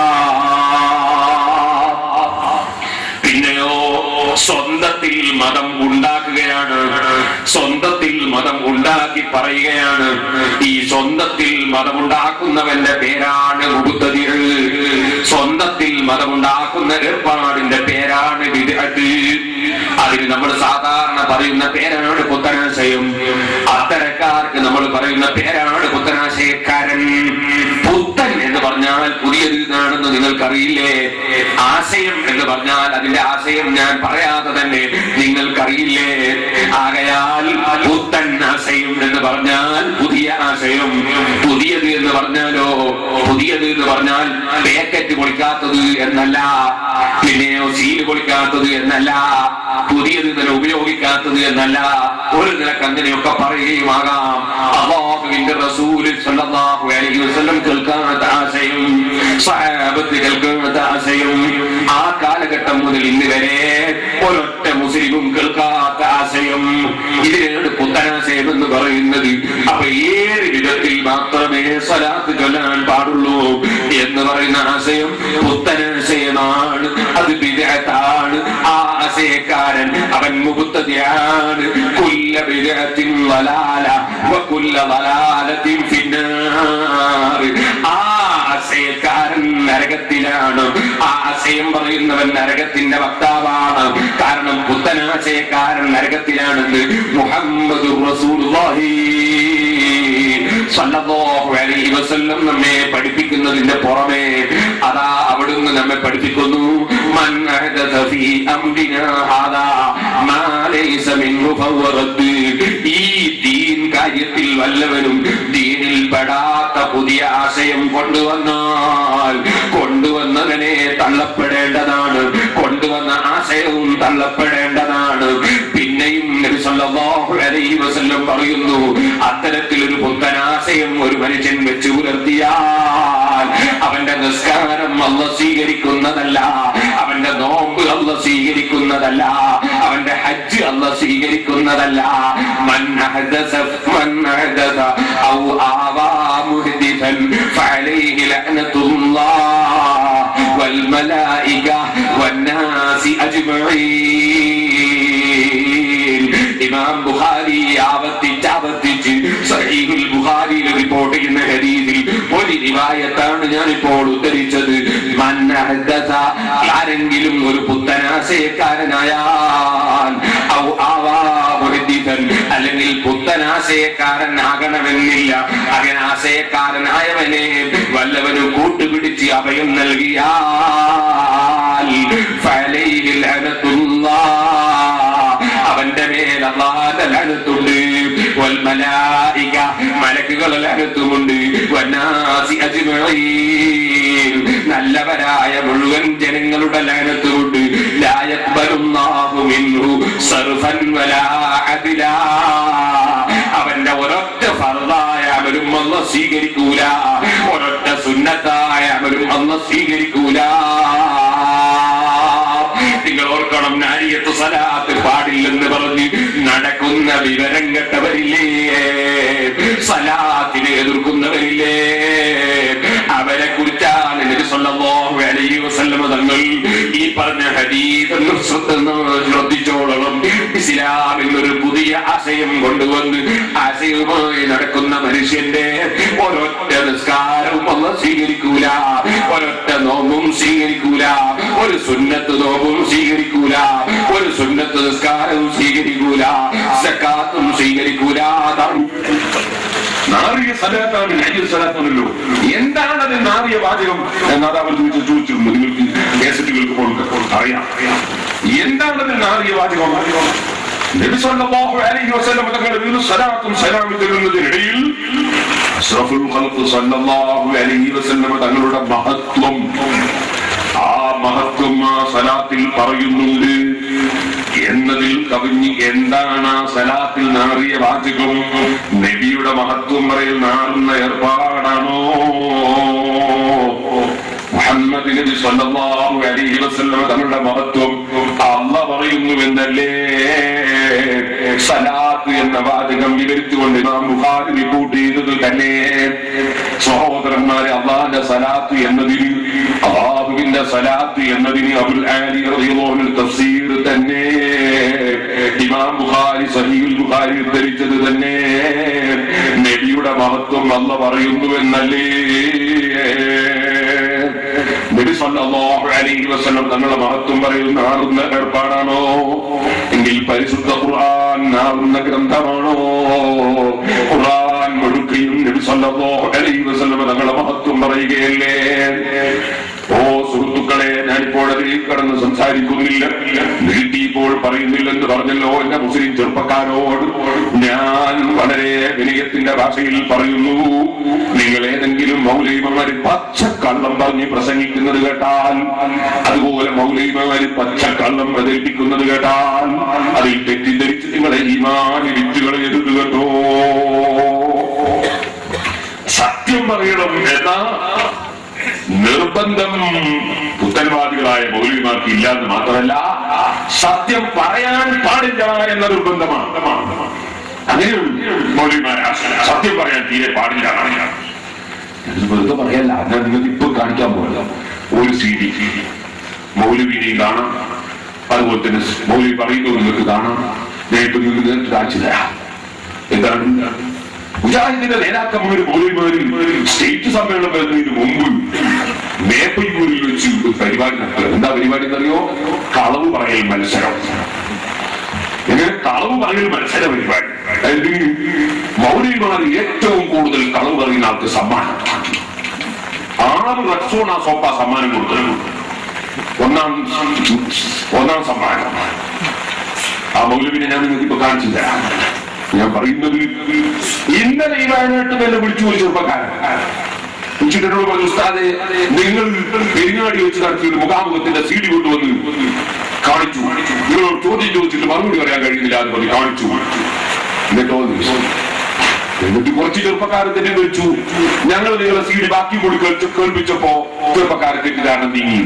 പിന്നെയോ സ്വന്തത്തിൽ മതം ഉണ്ടാക്കുകയാണ് സ്വന്തത്തിൽ മതം ഉണ്ടാക്കി പറയുകയാണ് ഈ സ്വന്തത്തിൽ മതമുണ്ടാക്കുന്നവന്റെ പേരാണ് മുബുദ്ധതിർ സ്വന്തത്തിൽ മതമുണ്ടാക്കുന്ന ഏർപ്പാടിന്റെ പേരാണ് വിദഗ്ധ അതിന് നമ്മൾ സാധാരണ പറയുന്ന പേരാണ് പുത്തനാശയം അത്തരക്കാർക്ക് നമ്മൾ പറയുന്ന പേരാണ് പുത്തനാശയക്കാരൻ പുത്തൻ എന്ന് പറഞ്ഞാൽ പുതിയത് എന്നാണെന്ന് നിങ്ങൾക്കറിയില്ലേ ആശയം എന്ന് പറഞ്ഞാൽ അതിന്റെ ആശയം ഞാൻ പറയാതെ തന്നെ നിങ്ങൾക്കറിയില്ലേ ആകയാൽ പുത്തൻ ആശയം എന്ന് പറഞ്ഞാൽ പുതിയ ആശയം പുതിയത് എന്ന് പറഞ്ഞാലോ പുതിയത് എന്ന് പറഞ്ഞാൽ പാക്കറ്റ് പൊളിക്കാത്തത് എന്നല്ല പിന്നെയോ സീല് പൊളിക്കാത്തത് എന്നല്ല പുതിയത് ഇന്നലെ ഉപയോഗിക്കാത്തത് എന്നല്ല ഒരു നിലക്ക് അങ്ങനെയൊക്കെ പറയുകയുമാകാം അള്ളാഹുവിന്റെ റസൂല് സല്ലല്ലാഹു അലൈഹി വസല്ലം കേൾക്കാത്ത ആശയം സഹാബത്ത് കേൾക്കാത്ത ആശയം ആ കാലഘട്ടം മുതൽ ഇന്ന് വരെ ഒരൊറ്റ മുസ്ലിമും കേൾക്കാത്ത ആശയം ഇതിനാണ് പുത്തനാശയം എന്ന് പറയുന്നത് അപ്പൊ ഏഴ് വിധത്തിൽ മാത്രമേ സ്വലാത്ത് ചൊല്ലാൻ പാടുള്ളൂ എന്ന് പറയുന്ന ആശയം പുത്തനാശയമാണ് അത് വിദഗ്ധാണ് ആ ആശയക്കാരൻ അവൻ മുബുത്തതിയാണ് കുല്ല വിദഗ്ധത്തിൻ വലാല വകുല്ല വലാലത്തിൻ ഫിന്നാർ ആ ആശയക്കാരൻ നരകത്തിലാണ് ആ ആശയം പറയുന്നവൻ നരകത്തിന്റെ വക്താവാണ് കാരണം പുത്തനാശയക്കാരൻ നരകത്തിലാണെന്ന് മുഹമ്മദ് റസൂലുള്ളാഹി സല്ലല്ലാഹു അലൈഹി വസല്ലം നമ്മെ പഠിപ്പിക്കുന്നതിന്റെ പുറമെ അതാ അവിടുന്ന് നമ്മെ പഠിപ്പിക്കുന്നു മൻ അഹദസ ഫീ അംരിനാ ഹാദാ മാ ലൈസ മിൻഹു ഫഹുവ റദ്ദ് ഈ ദീൻ കാര്യത്തിൽ വല്ലവനും ദീനിൽ പെടാത്ത പുതിയ ആശയം കൊണ്ടുവന്നാൽ കൊണ്ടുവന്നതിനെ തള്ളപ്പെടേണ്ടതാണ് കൊണ്ടുവന്ന ആശയവും തള്ളപ്പെടേണ്ടതാണ് പിന്നെയും നബി സല്ലല്ലാഹു അലൈഹി വസല്ലം പറയുന്നു അത്തരത്തിലൊരു പുത്തനാശയം ഒരു മനുഷ്യൻ വെച്ചു പുലർത്തിയാൽ അവന്റെ നിസ്കാരം അല്ല സ്വീകരിക്കുന്നതല്ല അവന്റെ നോമ്പ് അല്ല സ്വീകരിക്കുന്നതല്ല അവന്റെ ഹജ്ജ് അല്ല സ്വീകരിക്കുന്നതല്ല മൻ അഹദസ മൻ അഹദസ ഔ ആവാ മുഹദിസൻ ഫഅലൈഹി ലഅനത്തുല്ലാഹ് വൽ മലായിക വന്നാസി അജ്മഈൻ ഇമാം ബുഖാരി ആവർത്തിച്ച് ആവർത്തിച്ച് സഹീഹുൽ ബുഖാരിയിൽ റിപ്പോർട്ട് ചെയ്യുന്ന ഹദീസിൽ ഒരു റിവായത്താണ് ഞാൻ ഇപ്പോൾ ഉദ്ധരിച്ചത് മൻ അഹദസ ആരെങ്കിലും ഒരു പുത്തനാശയക്കാരനായാൽ ഔ ആവാ മുഹദ്ദിസൻ അല്ലെങ്കിൽ പുത്തനാശയക്കാരൻ ആകണമെന്നില്ല അങ്ങനെ ആശയക്കാരനായവനെ വല്ലവനും കൂട്ടുപിടിച്ച് അഭയം നൽകിയാൽ ഫലൈഹി ലഅനത്തുല്ലാഹ് അവന്റെ മേൽ അള്ളാന്റെ ലനത്തുണ്ട് വൽമലായിക മലക്കുകൾ ലനത്തുമുണ്ട് വന്നാസി അജ്മഈൻ നല്ലവരായ മുഴുവൻ ജനങ്ങളുടെ ലനത്തുമുണ്ട് ലാ യഖ്ബലുല്ലാഹു മിൻഹു സർഫൻ വലാ അദ്ലാ അവന്റെ ഒരൊറ്റ ഫർദായ അമലും അല്ല അന്ന് സ്വീകരിക്കൂല ഒരൊറ്റ സുന്നത്തായ അമലും അന്ന് സ്വീകരിക്കൂല നിങ്ങൾ ഓർക്കണം നാരിയത്ത് സലാത്ത് പാടില്ലെന്ന് പറഞ്ഞ് നടക്കുന്ന വിവരം കെട്ടവരില്ലേ സലാത്തിനെ എതിർക്കുന്നവരില്ലേ അവരെ കുറിച്ചാണ് നബി സല്ലല്ലാഹു അലൈഹി വസല്ലമ തങ്ങൾ ഈ പറഞ്ഞ ഹദീസ് ഒന്ന് ശ്രദ്ധ ശ്രദ്ധിച്ചോളണം ഇസ്ലാമിൽ ഒരു പുതിയ ആശയം കൊണ്ടുവന്ന് ആശയവുമായി നടക്കുന്ന മനുഷ്യന്റെ ഒരൊറ്റ നിസ്കാരവും ഒന്ന് സ്വീകരിക്കൂല ഒരൊറ്റ നോമ്പും സ്വീകരിക്കൂല ഒരു സുന്നത്ത് നോമ്പും സ്വീകരിക്കൂല ഒരു സുന്നത്ത് നിസ്കാരവും സ്വീകരിക്കൂല സക്കാത്തും സ്വീകരിക്കൂല അതാണ് നാറിയ സലാത്താണ് നാരിയ സലാത്താണല്ലോ എന്താണ് അത് നാറിയ വാചകം എന്നാണ് അവർ ചോദിച്ചു ചോദിച്ചിരുന്നു നിങ്ങൾക്ക് കേസറ്റുകൾക്ക് പോലും അറിയാം എന്താണ് അത് നാറിയ വാചകം നബി സല്ലല്ലാഹു അലൈഹി വസല്ലം തങ്ങളുടെ വീട് സലാത്തും സലാമും ചെല്ലുന്നതിനിടയിൽ അഷ്റഫുൽ ഖൽഖ് സല്ലല്ലാഹു അലൈഹി വസല്ലം തങ്ങളുടെ മഹത്വം ആ മഹത്വം ആ സലാത്തിൽ പറയുന്നുണ്ട് എന്നതിൽ കവിഞ്ഞ് എന്താണ് ആ സലാത്തിൽ നാറിയ വാചകം നബിയുടെ മഹത്വം പറയിൽ നാറുന്ന ഏർപ്പാടാണോ മുഹമ്മദ് നബി സല്ലല്ലാഹു അലൈഹി വസല്ലം തങ്ങളുടെ മഹത്വം അല്ല പറയുന്നുവെന്നല്ലേ സലാത്ത് എന്ന വാചകം വിവരിച്ചുകൊണ്ട് നാം ബുഖാരി റിപ്പോർട്ട് ചെയ്തത് തന്നെ സഹോദരന്മാരെ അള്ളാന്റെ സലാത്ത് എന്നതിന് അള്ളാഹുവിന്റെ സലാത്ത് എന്നതിന് അബുൽ ആലി റളിയല്ലാഹു തഫ്സീർ തന്നെ ഇമാം ബുഖാരി സഹീൽ ബുഖാരി ഉദ്ധരിച്ചത് തന്നെ നബിയുടെ മഹത്വം അല്ല പറയുന്നു എന്നല്ലേ നബി സല്ലല്ലാഹു അലൈഹി വസല്ലം തങ്ങളുടെ മഹത്വം പറയുന്ന ആറുന്ന ഏർപ്പാടാണോ എങ്കിൽ പരിശുദ്ധ ഖുർആൻ ആറുന്ന ഗ്രന്ഥമാണോ ഖുർആൻ മുഴുക്കയും നബി സല്ലല്ലാഹു അലൈഹി വസല്ലം തങ്ങളുടെ മഹത്വം പറയുകയല്ലേ ഓ സുഹൃത്തുക്കളെ ഞാനിപ്പോൾ അതിൽ കടന്ന് സംസാരിക്കുന്നില്ല നീട്ടി ഇപ്പോൾ പറയുന്നില്ലെന്ന് പറഞ്ഞല്ലോ എന്റെ മുസ്ലിം ചെറുപ്പക്കാരോട് ഞാൻ വളരെ വിനയത്തിന്റെ ഭാഷയിൽ പറയുന്നു നിങ്ങൾ ഏതെങ്കിലും മൗലൈമമാര് പച്ചക്കള്ളം പറഞ്ഞ് പ്രസംഗിക്കുന്നത് കേട്ടാൽ അതുപോലെ മൗലൈമമാര് പച്ചക്കള്ളം പ്രചരിപ്പിക്കുന്നത് കേട്ടാൽ അതിൽ തെറ്റിദ്ധരിച്ച് നിങ്ങളെ ഈമാനി വിറ്റുകളെ എതിർത്ത് കേട്ടോ സത്യം പറയണം എന്ന നിർബന്ധം പുത്തൻവാദികളായ മൗലിമാർക്ക് ഇല്ലാന്ന് മാത്രമല്ല സത്യം പറയാൻ പാടില്ല എന്ന നിർബന്ധമാണ് അങ്ങനെയുണ്ട് മൗലിമാരെ സത്യം പറയാൻ തീരെ പാടില്ല ഇത് വെറുതെ പറയല്ല ഞാൻ നിങ്ങൾക്ക് ഇപ്പൊ കാണിക്കാൻ പോകല ഒരു സി ഡി മൗലവിനെയും കാണാം അതുപോലെ തന്നെ മൗലവി പറയുന്നത് നിങ്ങൾക്ക് കാണാം ഞാൻ ഇപ്പൊ നിങ്ങൾക്ക് നേരിട്ട് കാണിച്ചു തരാം എന്താണ് മുജാഹിദിന്റെ നേതാക്കന്മാര് മൗലവിമാര് സ്റ്റേറ്റ് സമ്മേളനം വരുന്നതിന് മുമ്പ് മേപ്പയ്യൂരിൽ വെച്ച് ഒരു പരിപാടി നടത്തുക എന്താ പരിപാടി എന്നറിയോ കളവ് പറയൽ മത്സരം ഇങ്ങനെ കളവ് പറയൽ മത്സര പരിപാടി അതായത് മൗലവിമാർ ഏറ്റവും കൂടുതൽ കളവ് പറയുന്ന ആൾക്ക് സമ്മാനം ആറ് റക്സോണ സോപ്പ സമ്മാനം കൊടുത്തത് ഒന്നാം ഒന്നാം സമ്മാനം ആ മൗലവിനെ ഞാൻ നിങ്ങൾക്ക് ഇപ്പൊ കാണിച്ചു തരാം ഞാൻ പറയുന്നത് ഇന്നലെ ഈ വയനാട്ടിൽ തന്നെ വിളിച്ചു ഒരു ചെറുപ്പക്കാരൻ വിളിച്ചിട്ട് പറഞ്ഞു ഉസ്താദെ നിങ്ങൾ പെരിങ്ങാടി വെച്ച് നടത്തിയ ഒരു മുഖാമുഖത്തിന്റെ സി ഡി കൊണ്ടുവന്ന് കാണിച്ചു നിങ്ങളോട് ചോദ്യം ചോദിച്ചിട്ട് മറുപടി പറയാൻ കഴിയുന്നില്ല എന്ന് പറഞ്ഞ് കാണിച്ചു എന്നിട്ടോ ചോദിച്ചു. എന്നിട്ട് കുറച്ച് ചെറുപ്പക്കാരെ തന്നെ വിളിച്ചു ഞങ്ങൾ നിങ്ങളെ സി ഡി ബാക്കി കൂടി കേൾച്ച- കേൾപ്പിച്ചപ്പോ ചെറുപ്പക്കാരെ തെറ്റിദ്ധാരണ നീങ്ങി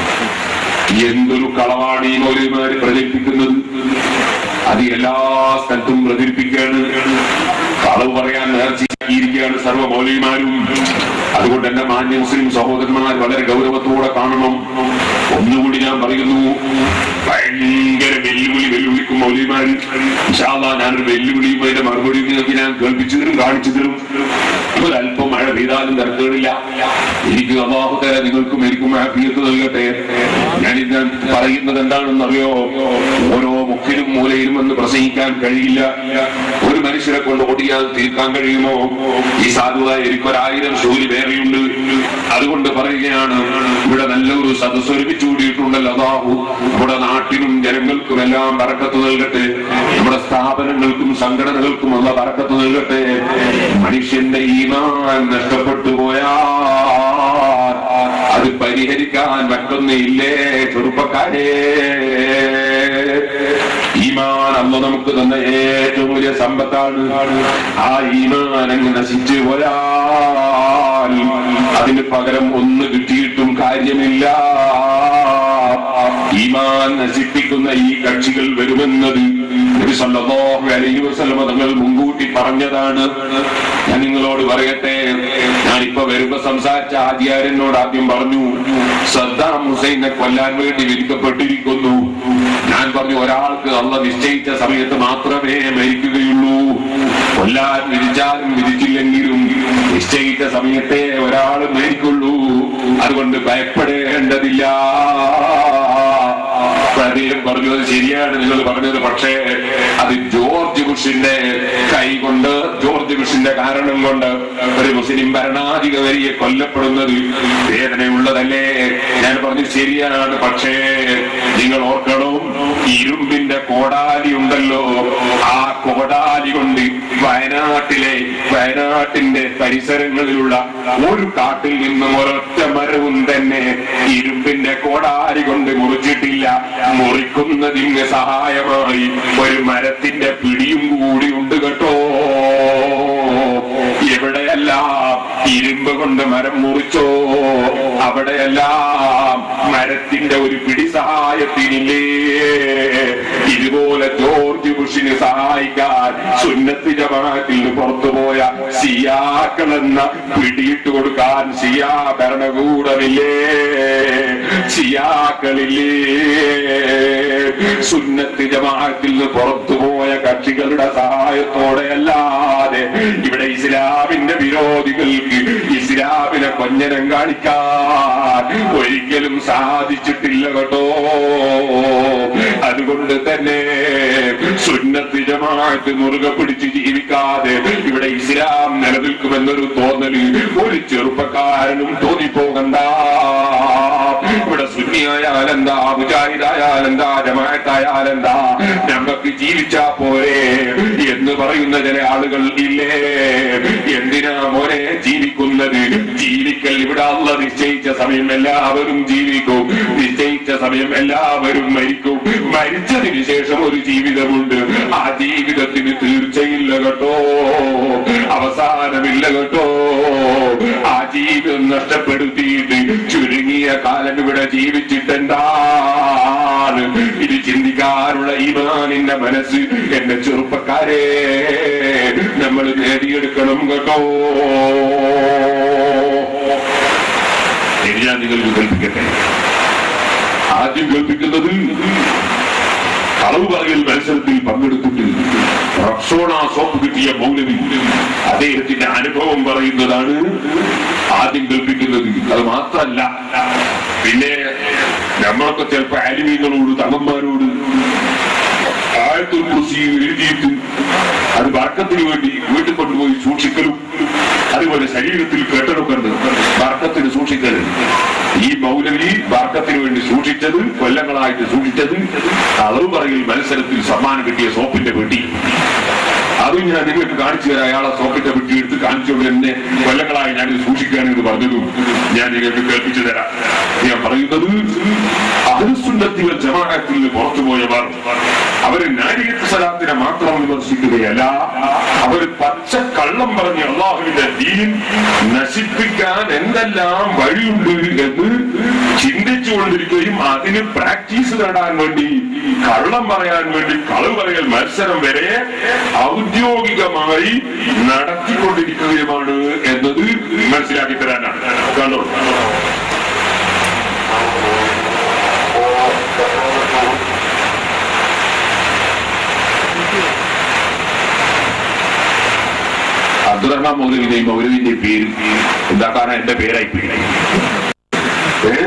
എന്തൊരു കളവാണ് ഈ മൗലിമാര് പ്രചരിപ്പിക്കുന്നത് അത് എല്ലാ സ്ഥലത്തും പ്രചരിപ്പിക്കുകയാണ് കളവ് പറയാൻ നേർച്ചയാക്കിയിരിക്കുകയാണ് സർവ്വ മൗലിമാരും അതുകൊണ്ട് എന്റെ മാന്യ മുസ്ലിം സഹോദരന്മാർ വളരെ ഗൗരവത്തോടെ കാണണം ഒന്നുകൂടി ഞാൻ പറയുന്നു ഭയങ്കര വെല്ലുവിളി വെല്ലുവിളിക്കും മൗലിമാർ ഇൻഷാല്ലാ ഞാനൊരു വെല്ലുവിളിയും അതിന്റെ മറുപടിയും നിങ്ങൾക്ക് ഞാൻ കേൾപ്പിച്ചു തരും കാണിച്ചു തരും ഒരല്പം മഴ പെയ്താലും തിരക്കുകളില്ല എനിക്ക് അള്ളാഹുതല നിങ്ങൾക്കും എനിക്കും ഹാപ്പിയത്ത് നൽകട്ടെ ഞാനിത് പറയുന്നത് എന്താണെന്നറിയോ ഓരോ മുക്കിലും മൂലയിലും എന്ന് പ്രസംഗിക്കാൻ കഴിയില്ല ഒരു മനുഷ്യരെ കൊണ്ട് ഓടിയാൽ തീർക്കാൻ കഴിയുമോ ഈ സാധുവായ എനിക്കൊരായിരം ജോലി വേറെയുണ്ട് അതുകൊണ്ട് പറയുകയാണ് ഇവിടെ നല്ലൊരു സദസ് ഒരുമിച്ച് കൂടിയിട്ടുണ്ടല്ലോ അതാഹു നമ്മുടെ നാട്ടിനും ജനങ്ങൾക്കും എല്ലാം പറക്കത്ത് നൽകട്ടെ നമ്മുടെ സ്ഥാപനങ്ങൾക്കും സംഘടനകൾക്കും ഉള്ള പറക്കത്ത് നൽകട്ടെ മനുഷ്യന്റെ ഈമാൻ നഷ്ടപ്പെട്ടു പോയാൽ അത് പരിഹരിക്കാൻ മറ്റൊന്നില്ലേ ചെറുപ്പക്കാരെ ഈമാൻ അന്ന് നമുക്ക് തന്ന ഏറ്റവും വലിയ സമ്പത്താണ് ആ ഈമാൻ അങ്ങ് നശിച്ചു പോയാൽ അതിന് പകരം ഒന്ന് കിട്ടിയിട്ടും കാര്യമില്ല ഈമാൻ നശിപ്പിക്കുന്ന ഈ കക്ഷികൾ വരുമെന്നത് നബി സല്ലല്ലാഹു അലൈഹി വസല്ലമ തങ്ങൾ മുൻകൂട്ടി പറഞ്ഞതാണ് ഞാൻ നിങ്ങളോട് പറയട്ടെ ഞാനിപ്പോ വരുമ്പോ സംസാരിച്ച ആദ്യാരനോട് ആദ്യം പറഞ്ഞു സദ്ദാം ഹുസൈനെ കൊല്ലാൻ വേണ്ടി വിധിക്കപ്പെട്ടിരിക്കുന്നു ഞാൻ പറഞ്ഞു ഒരാൾക്ക് അള്ള നിശ്ചയിച്ച സമയത്ത് മാത്രമേ മരിക്കുകയുള്ളൂ കൊല്ലാൻ വിധിച്ചാലും വിധിച്ചില്ലെങ്കിലും നിശ്ചയിച്ച സമയത്തെ ഒരാൾ മരിക്കുള്ളൂ അതുകൊണ്ട് ഭയപ്പെടേണ്ടതില്ല അദ്ദേഹം പറഞ്ഞു അത് ശരിയാണ് നിങ്ങൾ പറഞ്ഞത് പക്ഷേ അത് ജോർജ് ബുഷിന്റെ കൈ കൊണ്ട് ജോർജ് ബുഷിന്റെ കാരണം കൊണ്ട് ഒരു മുസ്ലിം ഭരണാധികാരിയെ കൊല്ലപ്പെടുന്നത് വേദനയുള്ളതല്ലേ ഞാൻ പറഞ്ഞു ശരിയാണ് പക്ഷേ നിങ്ങൾ ഓർക്കണം ഇരുമ്പിന്റെ കോടാലി ഉണ്ടല്ലോ ആ കോടാലി കൊണ്ട് വയനാട്ടിലെ വയനാട്ടിന്റെ പരിസരങ്ങളിലുള്ള ഒരു കാട്ടിൽ നിന്നും ഒരൊറ്റ മരവും തന്നെ ഇരുമ്പിന്റെ കോടാലി കൊണ്ട് മുറിച്ചിട്ടില്ല മുറിക്കുന്നതിന് സഹായമായി ഒരു മരത്തിന്റെ പിടിയും കൂടി ഉണ്ട് കേട്ടോ എവിടെയെല്ലാം ഇരുമ്പ് കൊണ്ട് മരം മുറിച്ചോ അവിടെയെല്ലാം മരത്തിന്റെ ഒരു പിടി സഹായത്തിനില്ലേ ഇതുപോലെ ജോർജ് ബുഷിന് സഹായിക്കാൻ സുന്നത്ത് ജമാഅത്തിൽ നിന്ന് പുറത്തുപോയ സിയാക്കൾ എന്ന പിടിയിട്ട് കൊടുക്കാൻ സിയാ ഭരണകൂടമില്ലേ സിയാക്കളില്ലേ സുന്നത്ത് ജമാഅത്തിൽ നിന്ന് പുറത്തുപോയ കക്ഷികളുടെ സഹായത്തോടെ അല്ലാതെ ഇവിടെ ഇസ്ലാമിന്റെ വിരോധികൾക്ക് ഇസ്ലാമിനെ കൊഞ്ഞനം കാണിക്കാൻ ഒരിക്കലും സാധിച്ചിട്ടില്ല കേട്ടോ അതുകൊണ്ട് തന്നെ സുന്നത്ത് ജമാഅത്ത് മുറുകെ പിടിച്ച് ജീവിക്കാതെ ഇവിടെ ഇസ്ലാം നിലനിൽക്കുമെന്നൊരു തോന്നല് ഒരു ചെറുപ്പക്കാരനും തോന്നിപ്പോകണ്ട ഇവിടെ സുന്നിയായാലെന്താ മുജാഹിദായാലെന്താ ജമാഅത്തായാലെന്താ ഞങ്ങൾക്ക് ജീവിച്ചാ പോരെ എന്ന് പറയുന്ന ചില ആളുകൾ ഇല്ലേ എന്തിനാ മോനെ ജീവിക്കുന്നത് ജീവിക്കൽ ഇവിടെ അള്ള നിശ്ചയിച്ച സമയം എല്ലാവരും ജീവിക്കും നിശ്ചയിച്ച സമയം എല്ലാവരും മരിക്കും മരിച്ചതിന് ശേഷം ഒരു ജീവിതമുണ്ട് ആ ജീവിതത്തിന് തീർച്ചയില്ല കേട്ടോ അവസാനമില്ല കേട്ടോ ആ ജീവിതം നഷ്ടപ്പെടുത്തിയിട്ട് ചുരുങ്ങിയ കാലം ഇവിടെ ജീവിച്ചിട്ടെന്താണ് ഇത് ചിന്തിക്കാനുള്ള ഈമാനിന്റെ മനസ്സ് എന്റെ ചെറുപ്പക്കാരെ നമ്മൾ നേടിയെടുക്കണം കേട്ടോ ഇനി ഞാൻ നിങ്ങൾക്ക് കൽപ്പിക്കട്ടെ ആദ്യം കേൾപ്പിക്കുന്നത് കളവ് പറയൽ മത്സരത്തിൽ പങ്കെടുത്തിട്ട് റക്സോണ സോപ്പ് കിട്ടിയ മൗലവി അദ്ദേഹത്തിന്റെ അനുഭവം പറയുന്നതാണ് ആദ്യം കേൾപ്പിക്കുന്നത് അത് മാത്രല്ല പിന്നെ നമ്മളൊക്കെ ചിലപ്പോ ആലിമീങ്ങളോട് തങ്ങന്മാരോട് ആയത്തുൽ കുറിച്ച് എഴുതിയിട്ട് അത് വർക്കത്തിന് വേണ്ടി വീട്ടിൽ കൊണ്ടുപോയി സൂക്ഷിക്കലും അതുപോലെ ശരീരത്തിൽ കെട്ടണമൊക്കെ ഉണ്ട് വർക്കത്തിന് സൂക്ഷിക്കൽ ഈ മൗലവി വർക്കത്തിന് വേണ്ടി സൂക്ഷിച്ചത് കൊല്ലങ്ങളായിട്ട് സൂക്ഷിച്ചത് അളവ് പറയിൽ മത്സരത്തിൽ സമ്മാനം കിട്ടിയ സോപ്പിന്റെ പെട്ടി അതും ഞാൻ നിങ്ങൾക്ക് കാണിച്ചു തരാം അയാളെ സോപ്പിന്റെ പെട്ടി എടുത്ത് കാണിച്ചുകൊണ്ട് എന്നെ കൊല്ലങ്ങളായി ഞാൻ ഇത് സൂക്ഷിക്കാനെന്ന് പറഞ്ഞതും ഞാൻ നിങ്ങൾക്ക് കേൾപ്പിച്ചു തരാം ഞാൻ പറയുന്നത് അഹുസുന്നത്തിവ ജമാഅത്തിൽ നിന്ന് പുറത്തുപോയവർ അവര് നാരിയത്ത് സലാത്തിനെ മാത്രം വിമർശിക്കുകയല്ല അവര് പച്ച കള്ളം പറഞ്ഞ് അള്ളാഹുവിന്റെ ദീൻ നശിപ്പിക്കാൻ എന്തെല്ലാം വഴിയുണ്ട് എന്ന് ചിന്തിച്ചുകൊണ്ടിരിക്കുകയും അതിന് പ്രാക്ടീസ് നേടാൻ വേണ്ടി കള്ളം പറയാൻ വേണ്ടി കളവ് പറയൽ മത്സരം വരെ ഔദ്യോഗികമായി നടത്തിക്കൊണ്ടിരിക്കുകയുമാണ് എന്നത് മനസ്സിലാക്കി തരാനാണ് കണ്ടോ അബ്ദുറഹ്മാൻ മൗലവിന്റെ മൗലവിന്റെ പേര് എന്താ കാരണം എന്റെ പേരായി പോയി ഏ?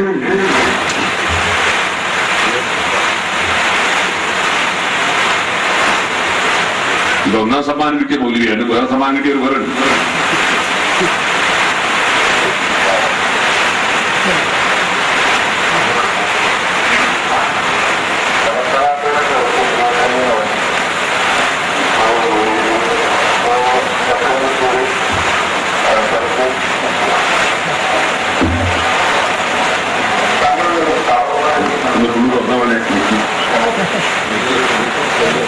ഇത് ഒന്നാം സമ്മാനം കിട്ടിയ മൗലവിയാണ് വേറെ സമ്മാനം കിട്ടിയ വേറെ ഉണ്ട് ഒന്ന് ഫുള്ള് തുറന്ന പോലെ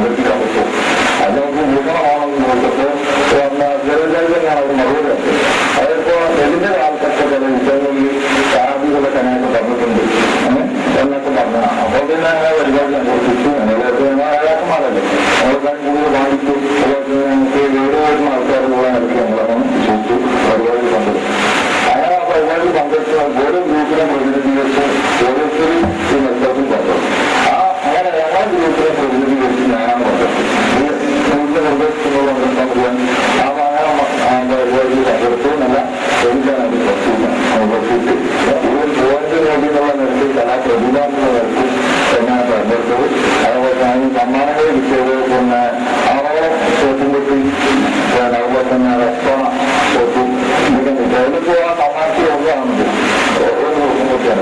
സംഘടിപ്പിക്കാൻ പറ്റും അത് നമുക്ക് ഭൂഷണമാണെന്ന് നോക്കിയപ്പോൾ ചെറുതായിട്ടാണ് അവർ മറുപടി പറഞ്ഞത് അതിപ്പോ നെല്ലിന്റെ കാലത്തൊക്കെ ചില വിഷയങ്ങളിൽ സാധ്യതകളെ തന്നെയൊക്കെ പറഞ്ഞിട്ടുണ്ട് ഏഹ് എന്നൊക്കെ പറഞ്ഞു അപ്പോൾ പിന്നെ അങ്ങനെ പരിപാടി സംഘടിപ്പിച്ചു അയാൾക്കുമാരല്ലേ നമ്മളെല്ലാം കൂടുതൽ വാങ്ങിച്ചു അതുപോലെ ഞങ്ങൾക്ക് വേറെ വരുന്ന ആൾക്കാരുള്ള നിലയ്ക്ക് നമ്മളങ്ങനെ ചോദിച്ചു പരിപാടി പങ്കെടുത്തു അങ്ങനെ ആ പരിപാടി പങ്കെടുത്ത ഓരോ ഗ്രൂപ്പിനെ പ്രതിനിധീകരിച്ച് ഓരോരുത്തരും ഈ മത്സരത്തിൽ പങ്കെടുത്തു ആ അങ്ങനെ ഞങ്ങളെ ഗ്രൂപ്പിനെ പ്രതിനിധീകരിച്ച് ഞാനാണ് പങ്കെടുത്തത് ഈ ഗ്രൂപ്പിനെ നിർദ്ദേശിക്കുന്നത് പങ്കെടുക്കാൻ മുഴുവൻ ആ അങ്ങനെ പരിപാടിയിൽ പങ്കെടുത്തു നല്ല എഴുതാൻ അത് പ്രസിദ്ധ ഇതിൽ പോയിന്റ് നേടിയുള്ള നിരക്കിൽ കലാപ്രതിഭ എന്നുള്ള നിരക്കിൽ തന്നെയാണ് പങ്കെടുത്തത് അതുപോലെ ഞാൻ ഈ സമ്മാനങ്ങൾ കിട്ടിയത് പിന്നെ ആറോളം ചോറ്റുംകുട്ടി അതുപോലെ തന്നെ റെസ്റ്റോറ ചോറ്റും ഇതൊക്കെ കിട്ടി അതിലിപ്പോ ആ സമ്മാനത്തിൽ ഒന്നാണത് ഒരു ചോറ്റുംകുട്ടിയാണ്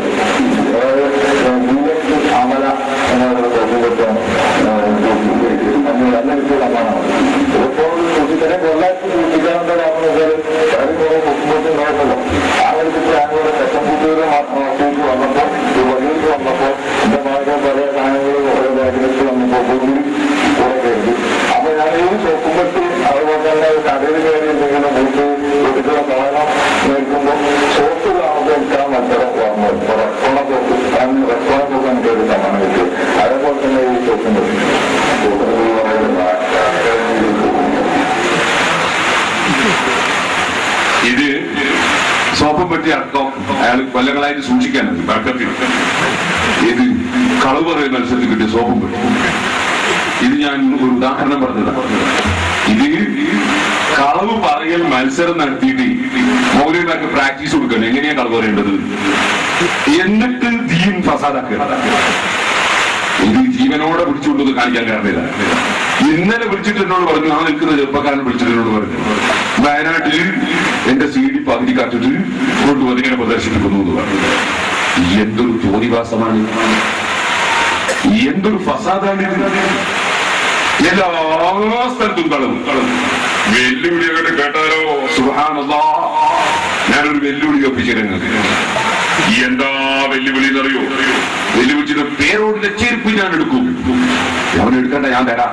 ബി എസ് അമല എന്നുള്ള ചോറ്റുംകുട്ടിയാണ് അന്ന് നല്ല കിട്ടിയ സമ്മാനമാണ് ഇതിപ്പോൾ കുട്ടികളെ കൊല്ലാക്കി കുട്ടികളുണ്ടാകുന്ന കാര്യം കുറെ കുടുംബത്തിൽ നോക്കല്ലോ ആ ഒരു കുട്ടി ആളുകളുടെ തെറ്റംകുട്ടികളെ മാറ്റി വന്നപ്പോൾ ഈ വഴിയിലേക്ക് വന്നപ്പോൾ എന്റെ മകനെ പല സാധനങ്ങൾ ഓരോ ബാഗിലേക്ക് വന്നപ്പോൾ കൂടി കൂടെ കയറി അപ്പൊ ഞാൻ ഈ ചോക്കുമ്പത്തി അതുപോലെ തന്നെ കടയിൽ കയറി എന്തെങ്കിലും വീട്ടിൽ വീട്ടിലുള്ള സാധനം മേടിക്കുമ്പോൾ സോപ്പ് കാണുമ്പോൾ എനിക്ക് ആ മത്സരം ഓർമ്മ റെസ്റ്റോറൻറ്റ് സോപ്പ് ഞാൻ റെസ്റ്റോറൻറ്റ് സോപ്പ് എനിക്ക് ഒരു സമ്മാനം കിട്ടി അതേപോലെ തന്നെ ഈ ചോക്കുമ്പത്തി ഇത് സോപ്പം പറ്റി അടക്കം അയാൾ കൊല്ലങ്ങളായിട്ട് സൂക്ഷിക്കാനുണ്ട് ബർക്കത്തിൽ ഇത് കളവ് പറയുന്ന മത്സരത്തിൽ കിട്ടിയ സോപ്പം പറ്റി ഇത് ഞാൻ ഒരു ഉദാഹരണം പറഞ്ഞതാണ് ഇത് കളവ് പറയൽ മത്സരം നടത്തിയിട്ട് മൗലികമാർക്ക് പ്രാക്ടീസ് കൊടുക്കണം എങ്ങനെയാ കളവ് പറയേണ്ടത് എന്നിട്ട് ദീൻ ഫസാദാക്കുക ഇത് ജീവനോടെ പിടിച്ചുകൊണ്ടത് കാണിക്കാൻ കാരണമില്ല ഇന്നലെ വിളിച്ചിട്ട് എന്നോട് പറഞ്ഞു ആ നിൽക്കുന്ന ചെറുപ്പക്കാരൻ വിളിച്ചിട്ട് എന്നോട് പറഞ്ഞു വയനാട്ടിൽ എന്റെ സി ഡി പകുതി കാട്ടിട്ട് കൊണ്ടുവന്ന് ഇങ്ങനെ പ്രദർശിപ്പിക്കുന്നു എന്ന് പറഞ്ഞു എന്തൊരു തോന്നിവാസമാണ് എന്തൊരു ഫസാദാണ് ഇത് എല്ലാ സ്ഥലത്തും കളവും വെല്ലുവിളി അങ്ങോട്ട് കേട്ടാലോ സുഹാനല്ലാ ഞാനൊരു വെല്ലുവിളി ഒപ്പിച്ചിരുന്നത് എന്താ വെല്ലുവിളി എന്നറിയോ വെല്ലുവിളിച്ചിട്ട് പേരോടിന്റെ ചെരുപ്പ് ഞാൻ എടുക്കും അവൻ എടുക്കണ്ട ഞാൻ തരാം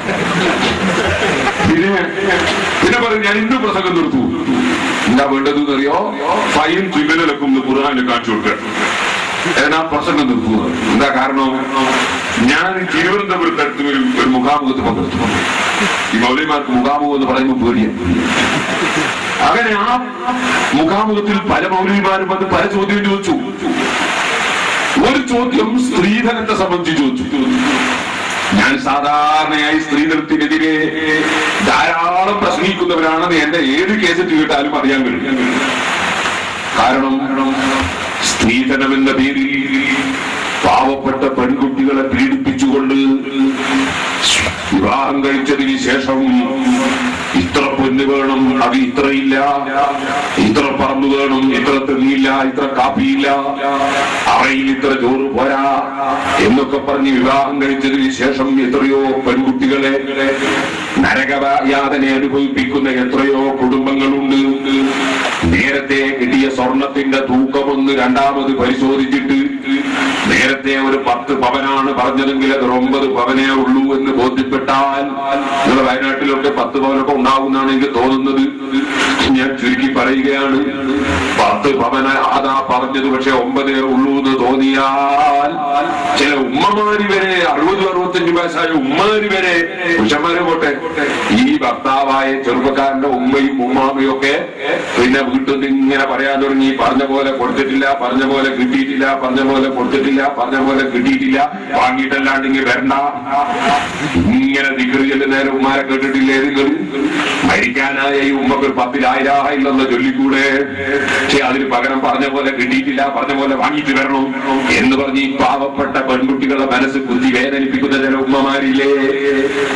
പിന്നെ പിന്നെ പറയും ഞാൻ ഇന്ന് പ്രസംഗം നിർത്തൂ എന്താ വേണ്ടത് എന്നറിയോ ഫൈൻ ട്രിബ്യൂണലൊക്കെ ഖുർആാനെ കാണിച്ചു കൊടുക്കുക ഞാൻ ആ പ്രസംഗം നിർത്തുക എന്താ കാരണം ഞാൻ തിരുവനന്തപുരത്ത് അടുത്ത് ഒരു ഒരു മുഖാമുഖത്ത് പങ്കെടുത്തു ഈ മൗലിമാർക്ക് മുഖാമുഖം എന്ന് പറയുമ്പോൾ പേടിയാണ് അങ്ങനെ ആ മുഖാമുഖത്തിൽ പല മൗലിമാരും വന്ന് പല ചോദ്യം ചോദിച്ചു ഒരു ചോദ്യം സ്ത്രീധനത്തെ സംബന്ധിച്ച് ചോദിച്ചു ഞാൻ സാധാരണയായി സ്ത്രീധനത്തിനെതിരെ ധാരാളം പ്രസംഗിക്കുന്നവരാണെന്ന് എന്റെ ഏത് കേസ് കേട്ടാലും അറിയാൻ കഴിയും കാരണം സ്ത്രീധനം എന്ന പേരിൽ പാവപ്പെട്ട പെൺകുട്ടികളെ പീഡിപ്പിച്ചുകൊണ്ട് വിവാഹം കഴിച്ചതിന് ശേഷം ഇത്ര പൊന്ന് വേണം അത് ഇത്രയില്ല ഇത്ര പറമ്പ് വേണം ഇത്ര തെങ്ങിയില്ല ഇത്ര കാപ്പിയില്ല അറയിൽ ഇത്ര ചോറ് പോരാ എന്നൊക്കെ പറഞ്ഞ് വിവാഹം കഴിച്ചതിന് ശേഷം എത്രയോ പെൺകുട്ടികളെ നരകയാതന അനുഭവിപ്പിക്കുന്ന എത്രയോ കുടുംബങ്ങളുണ്ട് നേരത്തെ കിട്ടിയ സ്വർണത്തിന്റെ തൂക്കമൊന്ന് രണ്ടാമത് പരിശോധിച്ചിട്ട് നേരത്തെ ഒരു പത്ത് പവനാണ് പറഞ്ഞതെങ്കിൽ അത് ഒമ്പത് പവനേ ഉള്ളൂ എന്ന് ബോധ്യപ്പെട്ടാൽ നിങ്ങളുടെ വയനാട്ടിലൊക്കെ പത്ത് പവനൊക്കെ ഉണ്ടാവുന്നതാണ് എനിക്ക് തോന്നുന്നത് ഞാൻ ചുരുക്കി പറയുകയാണ് പത്ത് പവന അതാ പറഞ്ഞത് പക്ഷെ ഒമ്പതേ ഉള്ളൂ എന്ന് തോന്നിയാൽ ചില ഉമ്മമാര് വരെ അറുപത് അറുപത്തഞ്ച് വയസ്സായ ഉമ്മമാര് വരെ പുരുഷന്മാരെ പോട്ടെ ഈ ഭർത്താവായ ചെറുപ്പക്കാരന്റെ ഉമ്മയും ഉമ്മാമയും ഒക്കെ പിന്നെ വീട്ടിൽ നിന്ന് ഇങ്ങനെ പറയാൻ തുടങ്ങി പറഞ്ഞ പോലെ കൊടുത്തിട്ടില്ല പറഞ്ഞ പോലെ കിട്ടിയിട്ടില്ല പറഞ്ഞ പോലെ കൊടുത്തിട്ടില്ല പറഞ്ഞ പോലെ കിട്ടിയിട്ടില്ല വാങ്ങിയിട്ടല്ലാണ്ടെങ്കിൽ വരണ്ട ഇങ്ങനെ ദിക്കറി ചെല്ലുന്നേരം ഉമ്മാരെ കേട്ടിട്ടില്ലേ നിങ്ങൾ മരിക്കാനായ ഈ ഉമ്മക്ക് ഒരു പത്തിലായിരായില്ലെന്ന് ചൊല്ലിക്കൂടെ പക്ഷെ അതിന് പകരം പറഞ്ഞ പോലെ കിട്ടിയിട്ടില്ല പറഞ്ഞ പോലെ വാങ്ങിയിട്ട് വരണം എന്ന് പറഞ്ഞ് ഈ പാവപ്പെട്ട പെൺകുട്ടികളുടെ മനസ്സ് കുത്തി വേദനിപ്പിക്കുന്ന ചില ഉമ്മമാരില്ലേ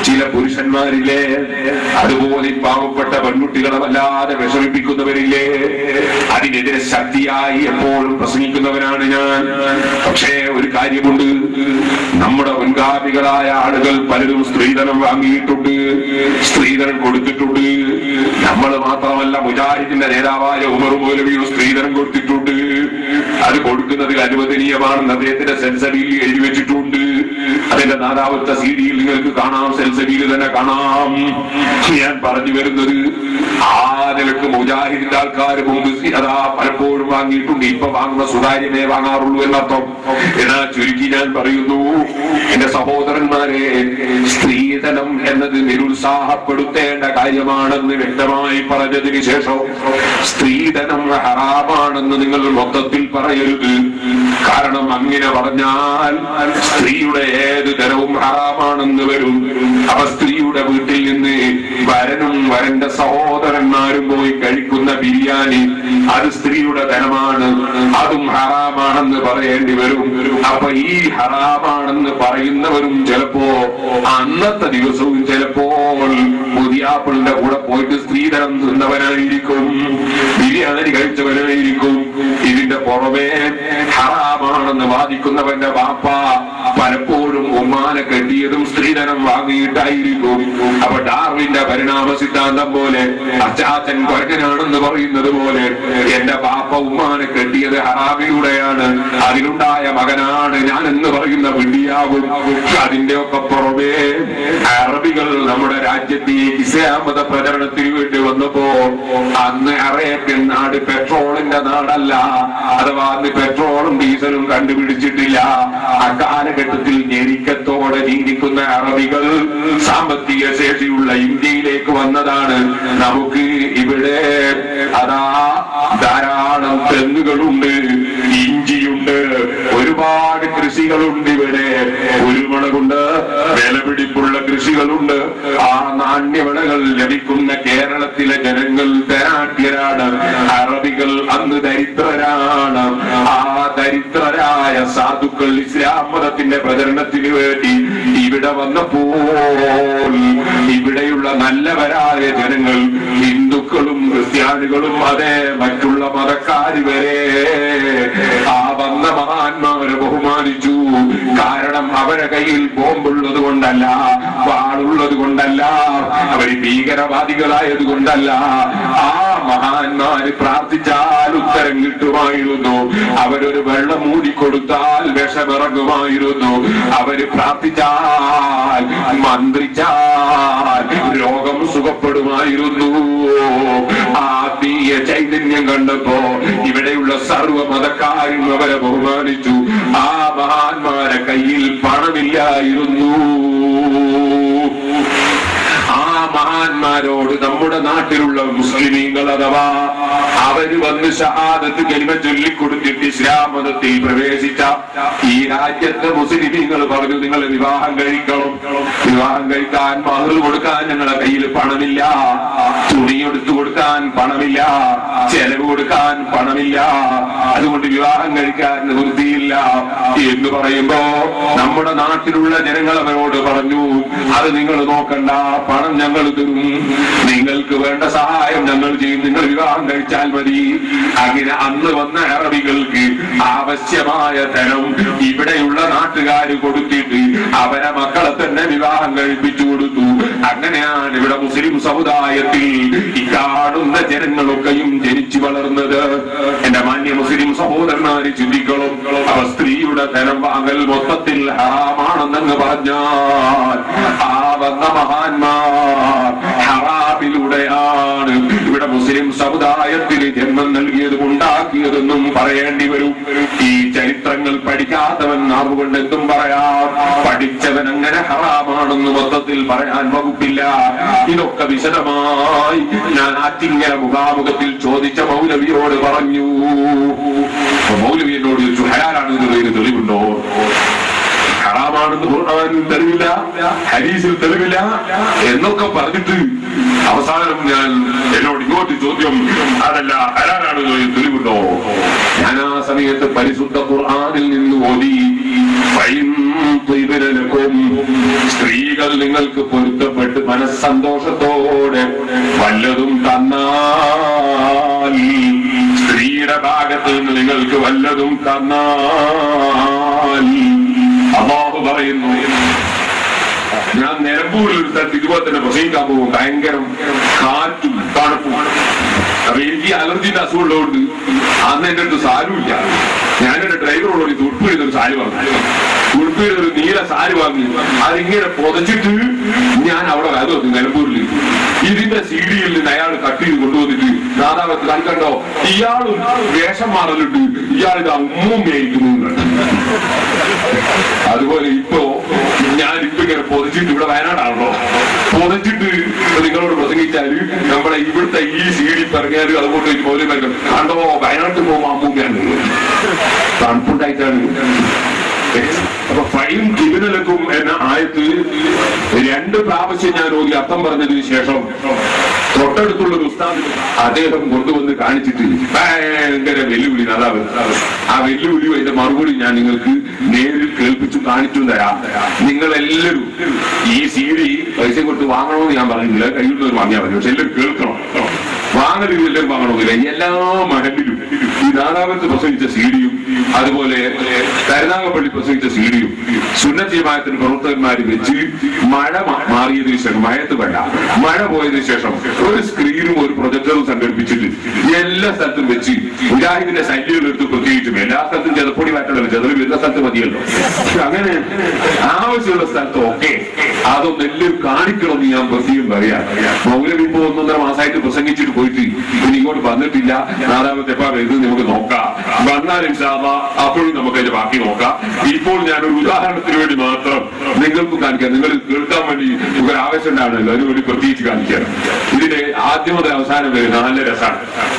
ചില പുരുഷന്മാരില്ലേ അതുപോലെ ഈ പാവപ്പെട്ട പെൺകുട്ടികളെ വല്ലാതെ വിഷമിപ്പിക്കുന്നവരില്ലേ അതിനെതിരെ ശക്തിയായി എപ്പോഴും പ്രസംഗിക്കുന്നവനാണ് ഞാൻ പക്ഷേ ഒരു കാര്യമുണ്ട് നമ്മുടെ മുൻഗാമികളായ ആളുകൾ പലരും സ്ത്രീധനം വാങ്ങിയിട്ടുണ്ട് സ്ത്രീധനം കൊടുത്തിട്ടുണ്ട് നമ്മൾ മാത്രമല്ല മുജാഹിദിന്റെ നേതാവായ ഉമർ മൗലവിയും സ്ത്രീധനം കൊടുത്തിട്ടുണ്ട് അത് കൊടുക്കുന്നത് അനുവദനീയമാണെന്ന് അദ്ദേഹത്തിന്റെ സെൻസറിയിൽ എഴുതി വെച്ചിട്ടുണ്ട് അതിന്റെ നാലാമത്തെ സീഡിയിൽ നിങ്ങൾക്ക് കാണാം സെൻസറിയിൽ തന്നെ കാണാം ഞാൻ പറഞ്ഞു വരുന്നത് ആ നിലക്ക് മുജാഹിദിന്റെ ആൾക്കാർ മുമ്പ് അതാ പലപ്പോഴും വാങ്ങിയിട്ടുണ്ട് ഇപ്പൊ വാങ്ങുന്ന സുതാര്യമേ വാങ്ങാറുള്ളൂ എന്നർത്ഥം എന്നാ ചുരുക്കി ഞാൻ പറയുന്നു എന്റെ സഹോദരന്മാരെ സ്ത്രീധനം എന്നത് നിരുത്സാഹപ്പെടുത്തേണ്ട കാര്യമാണെന്ന് വ്യക്തമായി പറഞ്ഞതിന് ശേഷം സ്ത്രീധനം ഹറാമാണെന്ന് നിങ്ങൾ മൊത്തത്തിൽ പറയരുത് കാരണം അങ്ങനെ പറഞ്ഞാൽ സ്ത്രീയുടെ ഏത് ധനവും ഹറാമാണെന്ന് വരും അപ്പൊ സ്ത്രീയുടെ വീട്ടിൽ നിന്ന് വരനും വരന്റെ സഹോദരന്മാരും പോയി കഴിക്കുന്ന ബിരിയാണി അത് സ്ത്രീയുടെ ധനമാണ് അതും ഹറാമാണെന്ന് പറയേണ്ടി വരും അപ്പൊ ഈ ഹറാമാണെന്ന് പറയുന്നവരും ചിലപ്പോ അന്നത്തെ ദിവസവും ചിലപ്പോൾ പുതിയാപ്പിളിന്റെ കൂടെ പോയിട്ട് സ്ത്രീധനം തിന്നവനായിരിക്കും ബിരിയാണി കഴിച്ചവനായിരിക്കും ഇതിന്റെ പുറമേ ഹറാമാണെന്ന് വാദിക്കുന്നവന്റെ വാപ്പ പലപ്പോഴും ഉമ്മാനെ കെട്ടിയതും സ്ത്രീധനം വാങ്ങിയിട്ടായിരിക്കും അപ്പൊ ഡാർവിന്റെ പരിണാമ സിദ്ധാന്തം പോലെ അച്ചാച്ചൻ കൊരകനാണെന്ന് പറയുന്നത് പോലെ എന്റെ ബാപ്പ ഉമ്മാനെ കെട്ടിയത് ഹറാമിലൂടെയാണ് അതിലുണ്ടായ മകനാണ് ഞാൻ എന്ന് പറയുന്ന വിഡിയാവും അതിന്റെ ഒക്കെ പുറമേ അറബികൾ നമ്മുടെ രാജ്യത്തേക്ക് ഇസ്ലാം മത പ്രചരണത്തിന് വേണ്ടി വന്നപ്പോ അന്ന് അറേബ്യൻ നാട് പെട്രോളിന്റെ നാടല്ല അഥവാ അന്ന് പെട്രോളും ഡീസലും കണ്ടുപിടിച്ചിട്ടില്ല അക്കാലഘട്ടത്തിൽ ഞെരുക്കത്തോടെ ജീവിക്കുന്ന അറബികൾ സാമ്പത്തിക ശേഷിയുള്ള ഇന്ത്യയിലേക്ക് വന്നതാണ് നമുക്ക് ഇവിടെ അതാ ധാരാളം തെങ്ങുകളുണ്ട് ഇഞ്ചിയുണ്ട് ഒരുപാട് കൃഷികളുണ്ട് ഇവിടെ കുരുമുളകുണ്ട് വിലപിടിപ്പുള്ള കൃഷികളുണ്ട് ആ നാണ്യവിളകൾ ലഭിക്കുന്ന കേരളത്തിലെ ജനങ്ങൾ ധനാഢ്യരാണ് അറബികൾ അന്ന് ദരിദ്രരാണ് ആ ദരിദ്രരായ സാധുക്കൾ ഇസ്ലാം മതത്തിന്റെ പ്രചരണത്തിന് വേണ്ടി ഇവിടെ വന്നപ്പോൾ ഇവിടെയുള്ള നല്ലവരായ ജനങ്ങൾ ഹിന്ദുക്കളും ക്രിസ്ത്യാനികളും അതെ മറ്റുള്ള മതക്കാര് വരെ ആ വന്ന മഹാന്മാരെ ബഹുമാനിച്ചു കാരണം അവരെ കയ്യിൽ ബോംബുള്ളത് കൊണ്ടല്ല വാളുള്ളത് കൊണ്ടല്ല അവര് ഭീകരവാദികളായത് കൊണ്ടല്ല ആ മഹാന്മാര് പ്രാർത്ഥിച്ചാൽ ഉത്തരം കിട്ടുമായിരുന്നു അവരൊരു വെള്ളം മൂടിക്കൊടുത്താൽ വിഷമിറങ്ങുമായിരുന്നു അവര് പ്രാർത്ഥിച്ചാൽ മന്ത്രിച്ചാൽ രോഗം സുഖപ്പെടുമായിരുന്നു ആത്മീയ ചൈതന്യം കണ്ടപ്പോ ഇവിടെയുള്ള സർവ മതക്കാരും അവരെ ബഹുമാനിച്ചു ആ മഹാന്മാരെ കയ്യിൽ പണമില്ലായിരുന്നു ആ മഹാന്മാരോട് നമ്മുടെ നാട്ടിലുള്ള മുസ്ലിമീങ്ങൾ അഥവാ അവര് വന്ന് ഷഹാദത്ത് കലിമ ചൊല്ലിക്കൊടുത്തിട്ട് ഇസ്ലാം മതത്തിൽ പ്രവേശിച്ച ഈ രാജ്യത്തെ മുസ്ലിമീങ്ങൾ പറഞ്ഞു നിങ്ങൾ വിവാഹം കഴിക്കണം വിവാഹം കഴിക്കാൻ മകൾ കൊടുക്കാൻ ഞങ്ങളുടെ കയ്യിൽ പണമില്ല തുണി എടുത്തു കൊടുക്കാൻ പണമില്ല ചെലവ് കൊടുക്കാൻ പണമില്ല അതുകൊണ്ട് വിവാഹം കഴിക്കാൻ നിവൃത്തിയില്ല എന്ന് പറയുമ്പോ നമ്മുടെ നാട്ടിലുള്ള ജനങ്ങൾ അവരോട് പറഞ്ഞു അത് നിങ്ങൾ നോക്കണ്ട പണം ഞങ്ങൾ തരും നിങ്ങൾക്ക് വേണ്ട സഹായം ഞങ്ങൾ ചെയ്യും നിങ്ങൾ വിവാഹം കഴിച്ചാൽ മതി അങ്ങനെ അന്ന് വന്ന അറബികൾക്ക് ആവശ്യമായ ധനം ഇവിടെയുള്ള നാട്ടുകാര് കൊടുത്തിട്ട് അവരെ മക്കളെ തന്നെ വിവാഹം കഴിപ്പിച്ചു കൊടുത്തു അങ്ങനെയാണ് ഇവിടെ മുസ്ലിം സമുദായത്തിൽ ഈ കാണുന്ന ജനങ്ങളൊക്കെയും ജനിച്ചു വളർന്നത് എന്റെ മാന്യ മുസ്ലിം സഹോദരന്മാര് ചിന്തിക്കണം അവ സ്ത്രീയുടെ ധനം വാങ്ങൽ മൊത്തത്തിൽ ഹറാമാണെന്നങ്ങ് പറഞ്ഞാൽ ആ വന്ന മഹാന്മാർ ഹറാമിലൂടെയാണ് ഇവിടെ മുസ്ലിം സമുദായത്തിന് ജന്മം നൽകിയതും ഉണ്ടാക്കിയതെന്നും പറയേണ്ടി വരും ഈ ചരിത്രങ്ങൾ പഠിക്കാത്തവൻ നാവുകൊണ്ട് എന്തും പറയാം പഠിച്ചവൻ അങ്ങനെ ഹറാമാണെന്ന് മൊത്തത്തിൽ പറയാൻ വകുപ്പില്ല ഇതൊക്കെ വിശദമായി ഞാൻ ആറ്റിങ്ങര മുഖാമുഖത്തിൽ ചോദിച്ച മൗലവിയോട് പറഞ്ഞു അപ്പൊ മൗലവി എന്നോട് ചോദിച്ചു ഹലാലാണ് എന്നുള്ളതിന് തെളിവുണ്ടോ ഹറാമാണെന്ന് ഖുർആനിൽ തെളിവില്ല ഹരീസിൽ തെളിവില്ല എന്നൊക്കെ പറഞ്ഞിട്ട് അവസാനം ഞാൻ എന്നോട് ഇങ്ങോട്ട് ചോദ്യം അതല്ല ഹലാലാണെന്ന് തെളിവുണ്ടോ ഞാൻ ആ സമയത്ത് പരിശുദ്ധ ഖുർആനിൽ നിന്ന് ഓതി ഫൈൻ ത്വയ്ബലക്കും. സ്ത്രീകൾ നിങ്ങൾക്ക് പൊരുത്തപ്പെട്ട് മനസ്സന്തോഷത്തോടെ വല്ലതും തന്നാൽ സ്ത്രീയുടെ ഭാഗത്ത് നിന്ന് നിങ്ങൾക്ക് വല്ലതും തന്നാൽ അള്ളാഹു പറയുന്നു ഞാൻ നിലമ്പൂരിൽ ഒരു സ്ഥലത്ത് ഇതുപോലെ തന്നെ പ്രസംഗിക്കാൻ പോകും ഭയങ്കരം കാറ്റും തണുപ്പും അപ്പൊ എനിക്ക് അലർജിന്റെ അസുഖമുള്ളതുകൊണ്ട് അന്ന് എന്റെ അടുത്ത് സാരുമില്ല ഞാൻ എന്റെ ഡ്രൈവറോട് ഒരു തുടുപ്പ് ചെയ്തൊരു സാരി വാങ്ങി തുടുപ്പ് ചെയ്തൊരു നീല സാരി വാങ്ങി അതിങ്ങനെ പുതച്ചിട്ട് ഞാൻ അവിടെ അത് വന്നു നിലമ്പൂരിൽ ഇതിന്റെ സീഡിയിൽ നിന്ന് അയാൾ കട്ട് ചെയ്ത് കൊണ്ടുവന്നിട്ട് നാദാവത്ത് കണ്ടോ ഇയാളും വേഷം മാറലുണ്ട് ഇയാൾ ഇത് അമ്മൂമ്മയായിരിക്കുന്നു എന്ന് കണ്ടു. അതുപോലെ ഇപ്പോ ഞാൻ ഇപ്പൊ ഇങ്ങനെ പൊതിച്ചിട്ട് ഇവിടെ വയനാടാണല്ലോ പൊതിച്ചിട്ട് നിങ്ങളോട് പ്രസംഗിച്ചാല് നമ്മുടെ ഇവിടുത്തെ ഈ സീഡി പറഞ്ഞാല് അതുകൊണ്ട് എനിക്ക് പോലെ മരുന്ന് കണ്ടോ വയനാട്ടിൽ പോകുമ്പോ അമ്മൂമ്മയാണ് തണുപ്പുണ്ടായിട്ടാണ് അപ്പൊ ഫൈൻ കിബിനലക്കും എന്ന ആയത്ത് രണ്ട് പ്രാവശ്യം ഞാൻ ഓതി അർത്ഥം പറഞ്ഞതിന് ശേഷം തൊട്ടടുത്തുള്ള ഒരു ഉസ്താദ് അദ്ദേഹം കൊണ്ടുവന്ന് കാണിച്ചിട്ട് ഭയങ്കര വെല്ലുവിളി അതാവ് ആ വെല്ലുവിളി അതിന്റെ മറുപടി ഞാൻ നിങ്ങൾക്ക് നേരിൽ കേൾപ്പിച്ചു കാണിച്ചു തരാം നിങ്ങളെല്ലാവരും ഈ സീഡി പൈസ കൊടുത്ത് വാങ്ങണമെന്ന് ഞാൻ പറയുന്നില്ല കയ്യിൽ വാങ്ങിയാൽ മതി പക്ഷെ എല്ലാവരും കേൾക്കണം വാങ്ങരുത് എല്ലാവരും വാങ്ങണമെന്നില്ല എല്ലാ മഹലിലും ഈ നാദാപുരത്ത് പ്രസംഗിച്ച സീഡിയും അതുപോലെ കരുനാഗപ്പള്ളി പ്രസംഗിച്ച സീഡിയും സുന്നത്തീയമായത്തിന് പ്രവർത്തകന്മാര് വെച്ച് മഴ മാ- മാറിയതിനു ശേഷം മഴത്ത് വേണ്ട മഴ പോയതിനു ശേഷം ഒരു സ്ക്രീനും ഒരു പ്രൊജക്ടറും സംഘടിപ്പിച്ചിട്ട് എല്ലാ സ്ഥലത്തും വെച്ച് മുജാഹിദിന്റെ ശല്യങ്ങൾ എടുത്ത് പ്രത്യേകിച്ചും എല്ലാ സ്ഥലത്തും ചെതപ്പൊടി മാറ്റണല്ലോ ചെതറി വരുന്ന സ്ഥലത്ത് മതിയല്ലോ അങ്ങനെ ആവശ്യമുള്ള സ്ഥലത്ത് ഒക്കെ അതൊന്നും എല്ലാവരും കാണിക്കണമെന്ന് ഞാൻ പ്രത്യേകം പറയാം മൗലവി ഇപ്പൊ ഒന്നൊന്നര മാസമായിട്ട് പ്രസംഗിച്ചിട്ട് പോയിട്ട് ഇനി ഇങ്ങോട്ട് വന്നിട്ടില്ല നാലാമത്തെ എപ്പാ വരുന്നത് നമുക്ക് നോക്കാം വന്നാൽ ഇൻഷാല്ല അപ്പോഴും നമുക്ക് അതിന്റെ ബാക്കി നോക്കാം ഇപ്പോൾ ഞാൻ ഒരു ഉദാഹരണത്തിന് വേണ്ടി മാത്രം നിങ്ങൾക്ക് കാണിക്കാം നിങ്ങൾ കേൾക്കാൻ വേണ്ടി ഒരു ആവശ്യം ഉണ്ടാവണമല്ലോ അതിന് വേണ്ടി പ്രത്യേകിച്ച് കാണിക്കാം ഇതിന്റെ ആദ്യം മുതൽ അവസാനം വരെ നല്ല രസമാണ്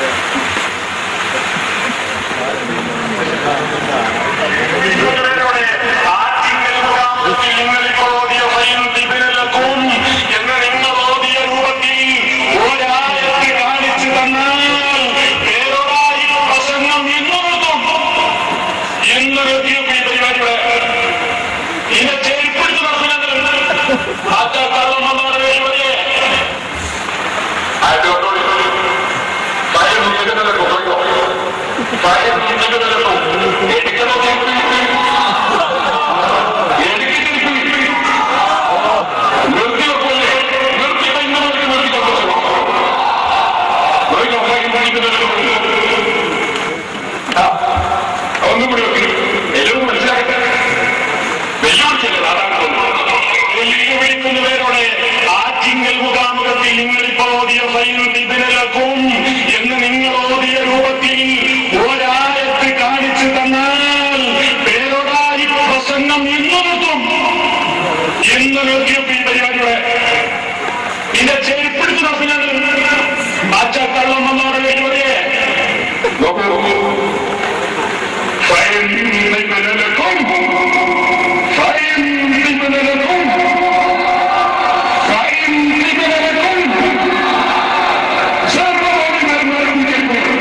ഒന്നും കൂടി വെക്കും എല്ലാവരും മനസ്സിലാക്കട്ടെ വെല്ലുവിളിച്ചല്ലേ അതാണ് വിളിക്കുന്നവരോട് ആറ്റിങ്ങൽ മുഖാമുഖത്തിൽ നിങ്ങൾ ഇപ്പോൾ ഓതിയ ഫൈനും ഇതിനലക്കും എന്ന് നിങ്ങൾ ഓതിയ രൂപത്തിൽ ഒരായത്ത് കാണിച്ചു തന്നാൽ പേരോടായി പ്രസംഗം ഇന്നു നിർത്തും എന്ന് നിർത്തിയപ്പോ ഈ പരിപാടിയുടെ ഇതിന്റെ ചെരുപ്പിടിച്ച് നടത്തുന്നത് അച്ചക്കള്ളം വന്നവരുടെ പരിപാടിയെ നോക്കൂ ഫൈൻ ഇതിനലക്കും ഫൈൻ ഇതിനലക്കും ഫൈൻ ഇതിനലക്കും സർവ്വോപരിമർമ്മരും കേൾക്കും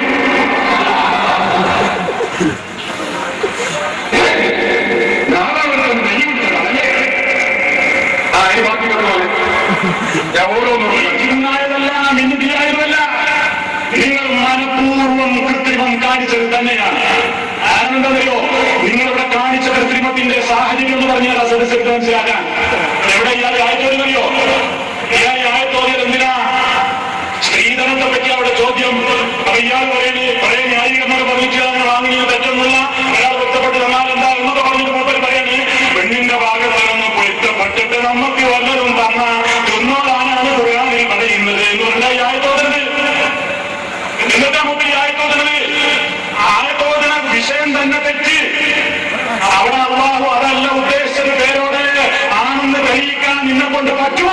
നാലാമത്തെ വെല്ലുവിളിച്ചതല്ലേ ആ ഇനി ബാക്കി പറഞ്ഞോളെ ഞാൻ ഓരോന്നും ഇന്നായതല്ല മിന്നിയായതല്ല നിങ്ങൾ മനഃപൂർവ്വം കൃത്രിമം കാണിച്ചത് തന്നെയാണ് കാരണം എന്താണെന്നറിയോ നിങ്ങളിവിടെ കാണിച്ച കൃത്രിമത്തിന്റെ സാഹചര്യം എന്ന് പറഞ്ഞാൽ ആ സദസ്സെടുത്ത് മനസ്സിലാക്കാൻ എവിടെ ഇയാൾ ആയത്തോറിയോ ഇയാൾ ആയത്തോറിയത് എന്തിനാ സ്ത്രീധനത്തെ പറ്റി അവിടെ ചോദ്യം അപ്പൊ ഇയാൾ പറയുന്നത് പഴയ ന്യായീകരണങ്ങൾ പറഞ്ഞിട്ടാണ് വാങ്ങുന്നത് തെറ്റൊന്നുമില്ല അയാൾ വ്യക്തപ്പെട്ട് തന്നാൽ എന്താ എന്നൊക്കെ പറഞ്ഞിട്ട് മൂപ്പർ പറയാണ് പെണ്ണിന്റെ ഭാഗത്ത് നിന്ന് പൊരുത്തപ്പെട്ടിട്ട് നമുക്ക് വല്ലതും തന്ന തിന്നോളാനാണ് ഖുർആനിൽ പറയുന്നത് എന്ന് പറഞ്ഞാൽ ഈ ആയത്തോതരുത് എന്നിട്ടാ മൂപ്പർ ഈ ആയത്തോതരുത് ആയത്തോതന വിഷയം തന്നെ തെറ്റ് അവിടെ അള്ളാഹു അതല്ല ഉദ്ദേശിച്ചത് പേരോട് ആണെന്ന് തെളിയിക്കാൻ നിന്നെ കൊണ്ട് പറ്റുമോ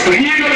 സ്ത്രീകൾ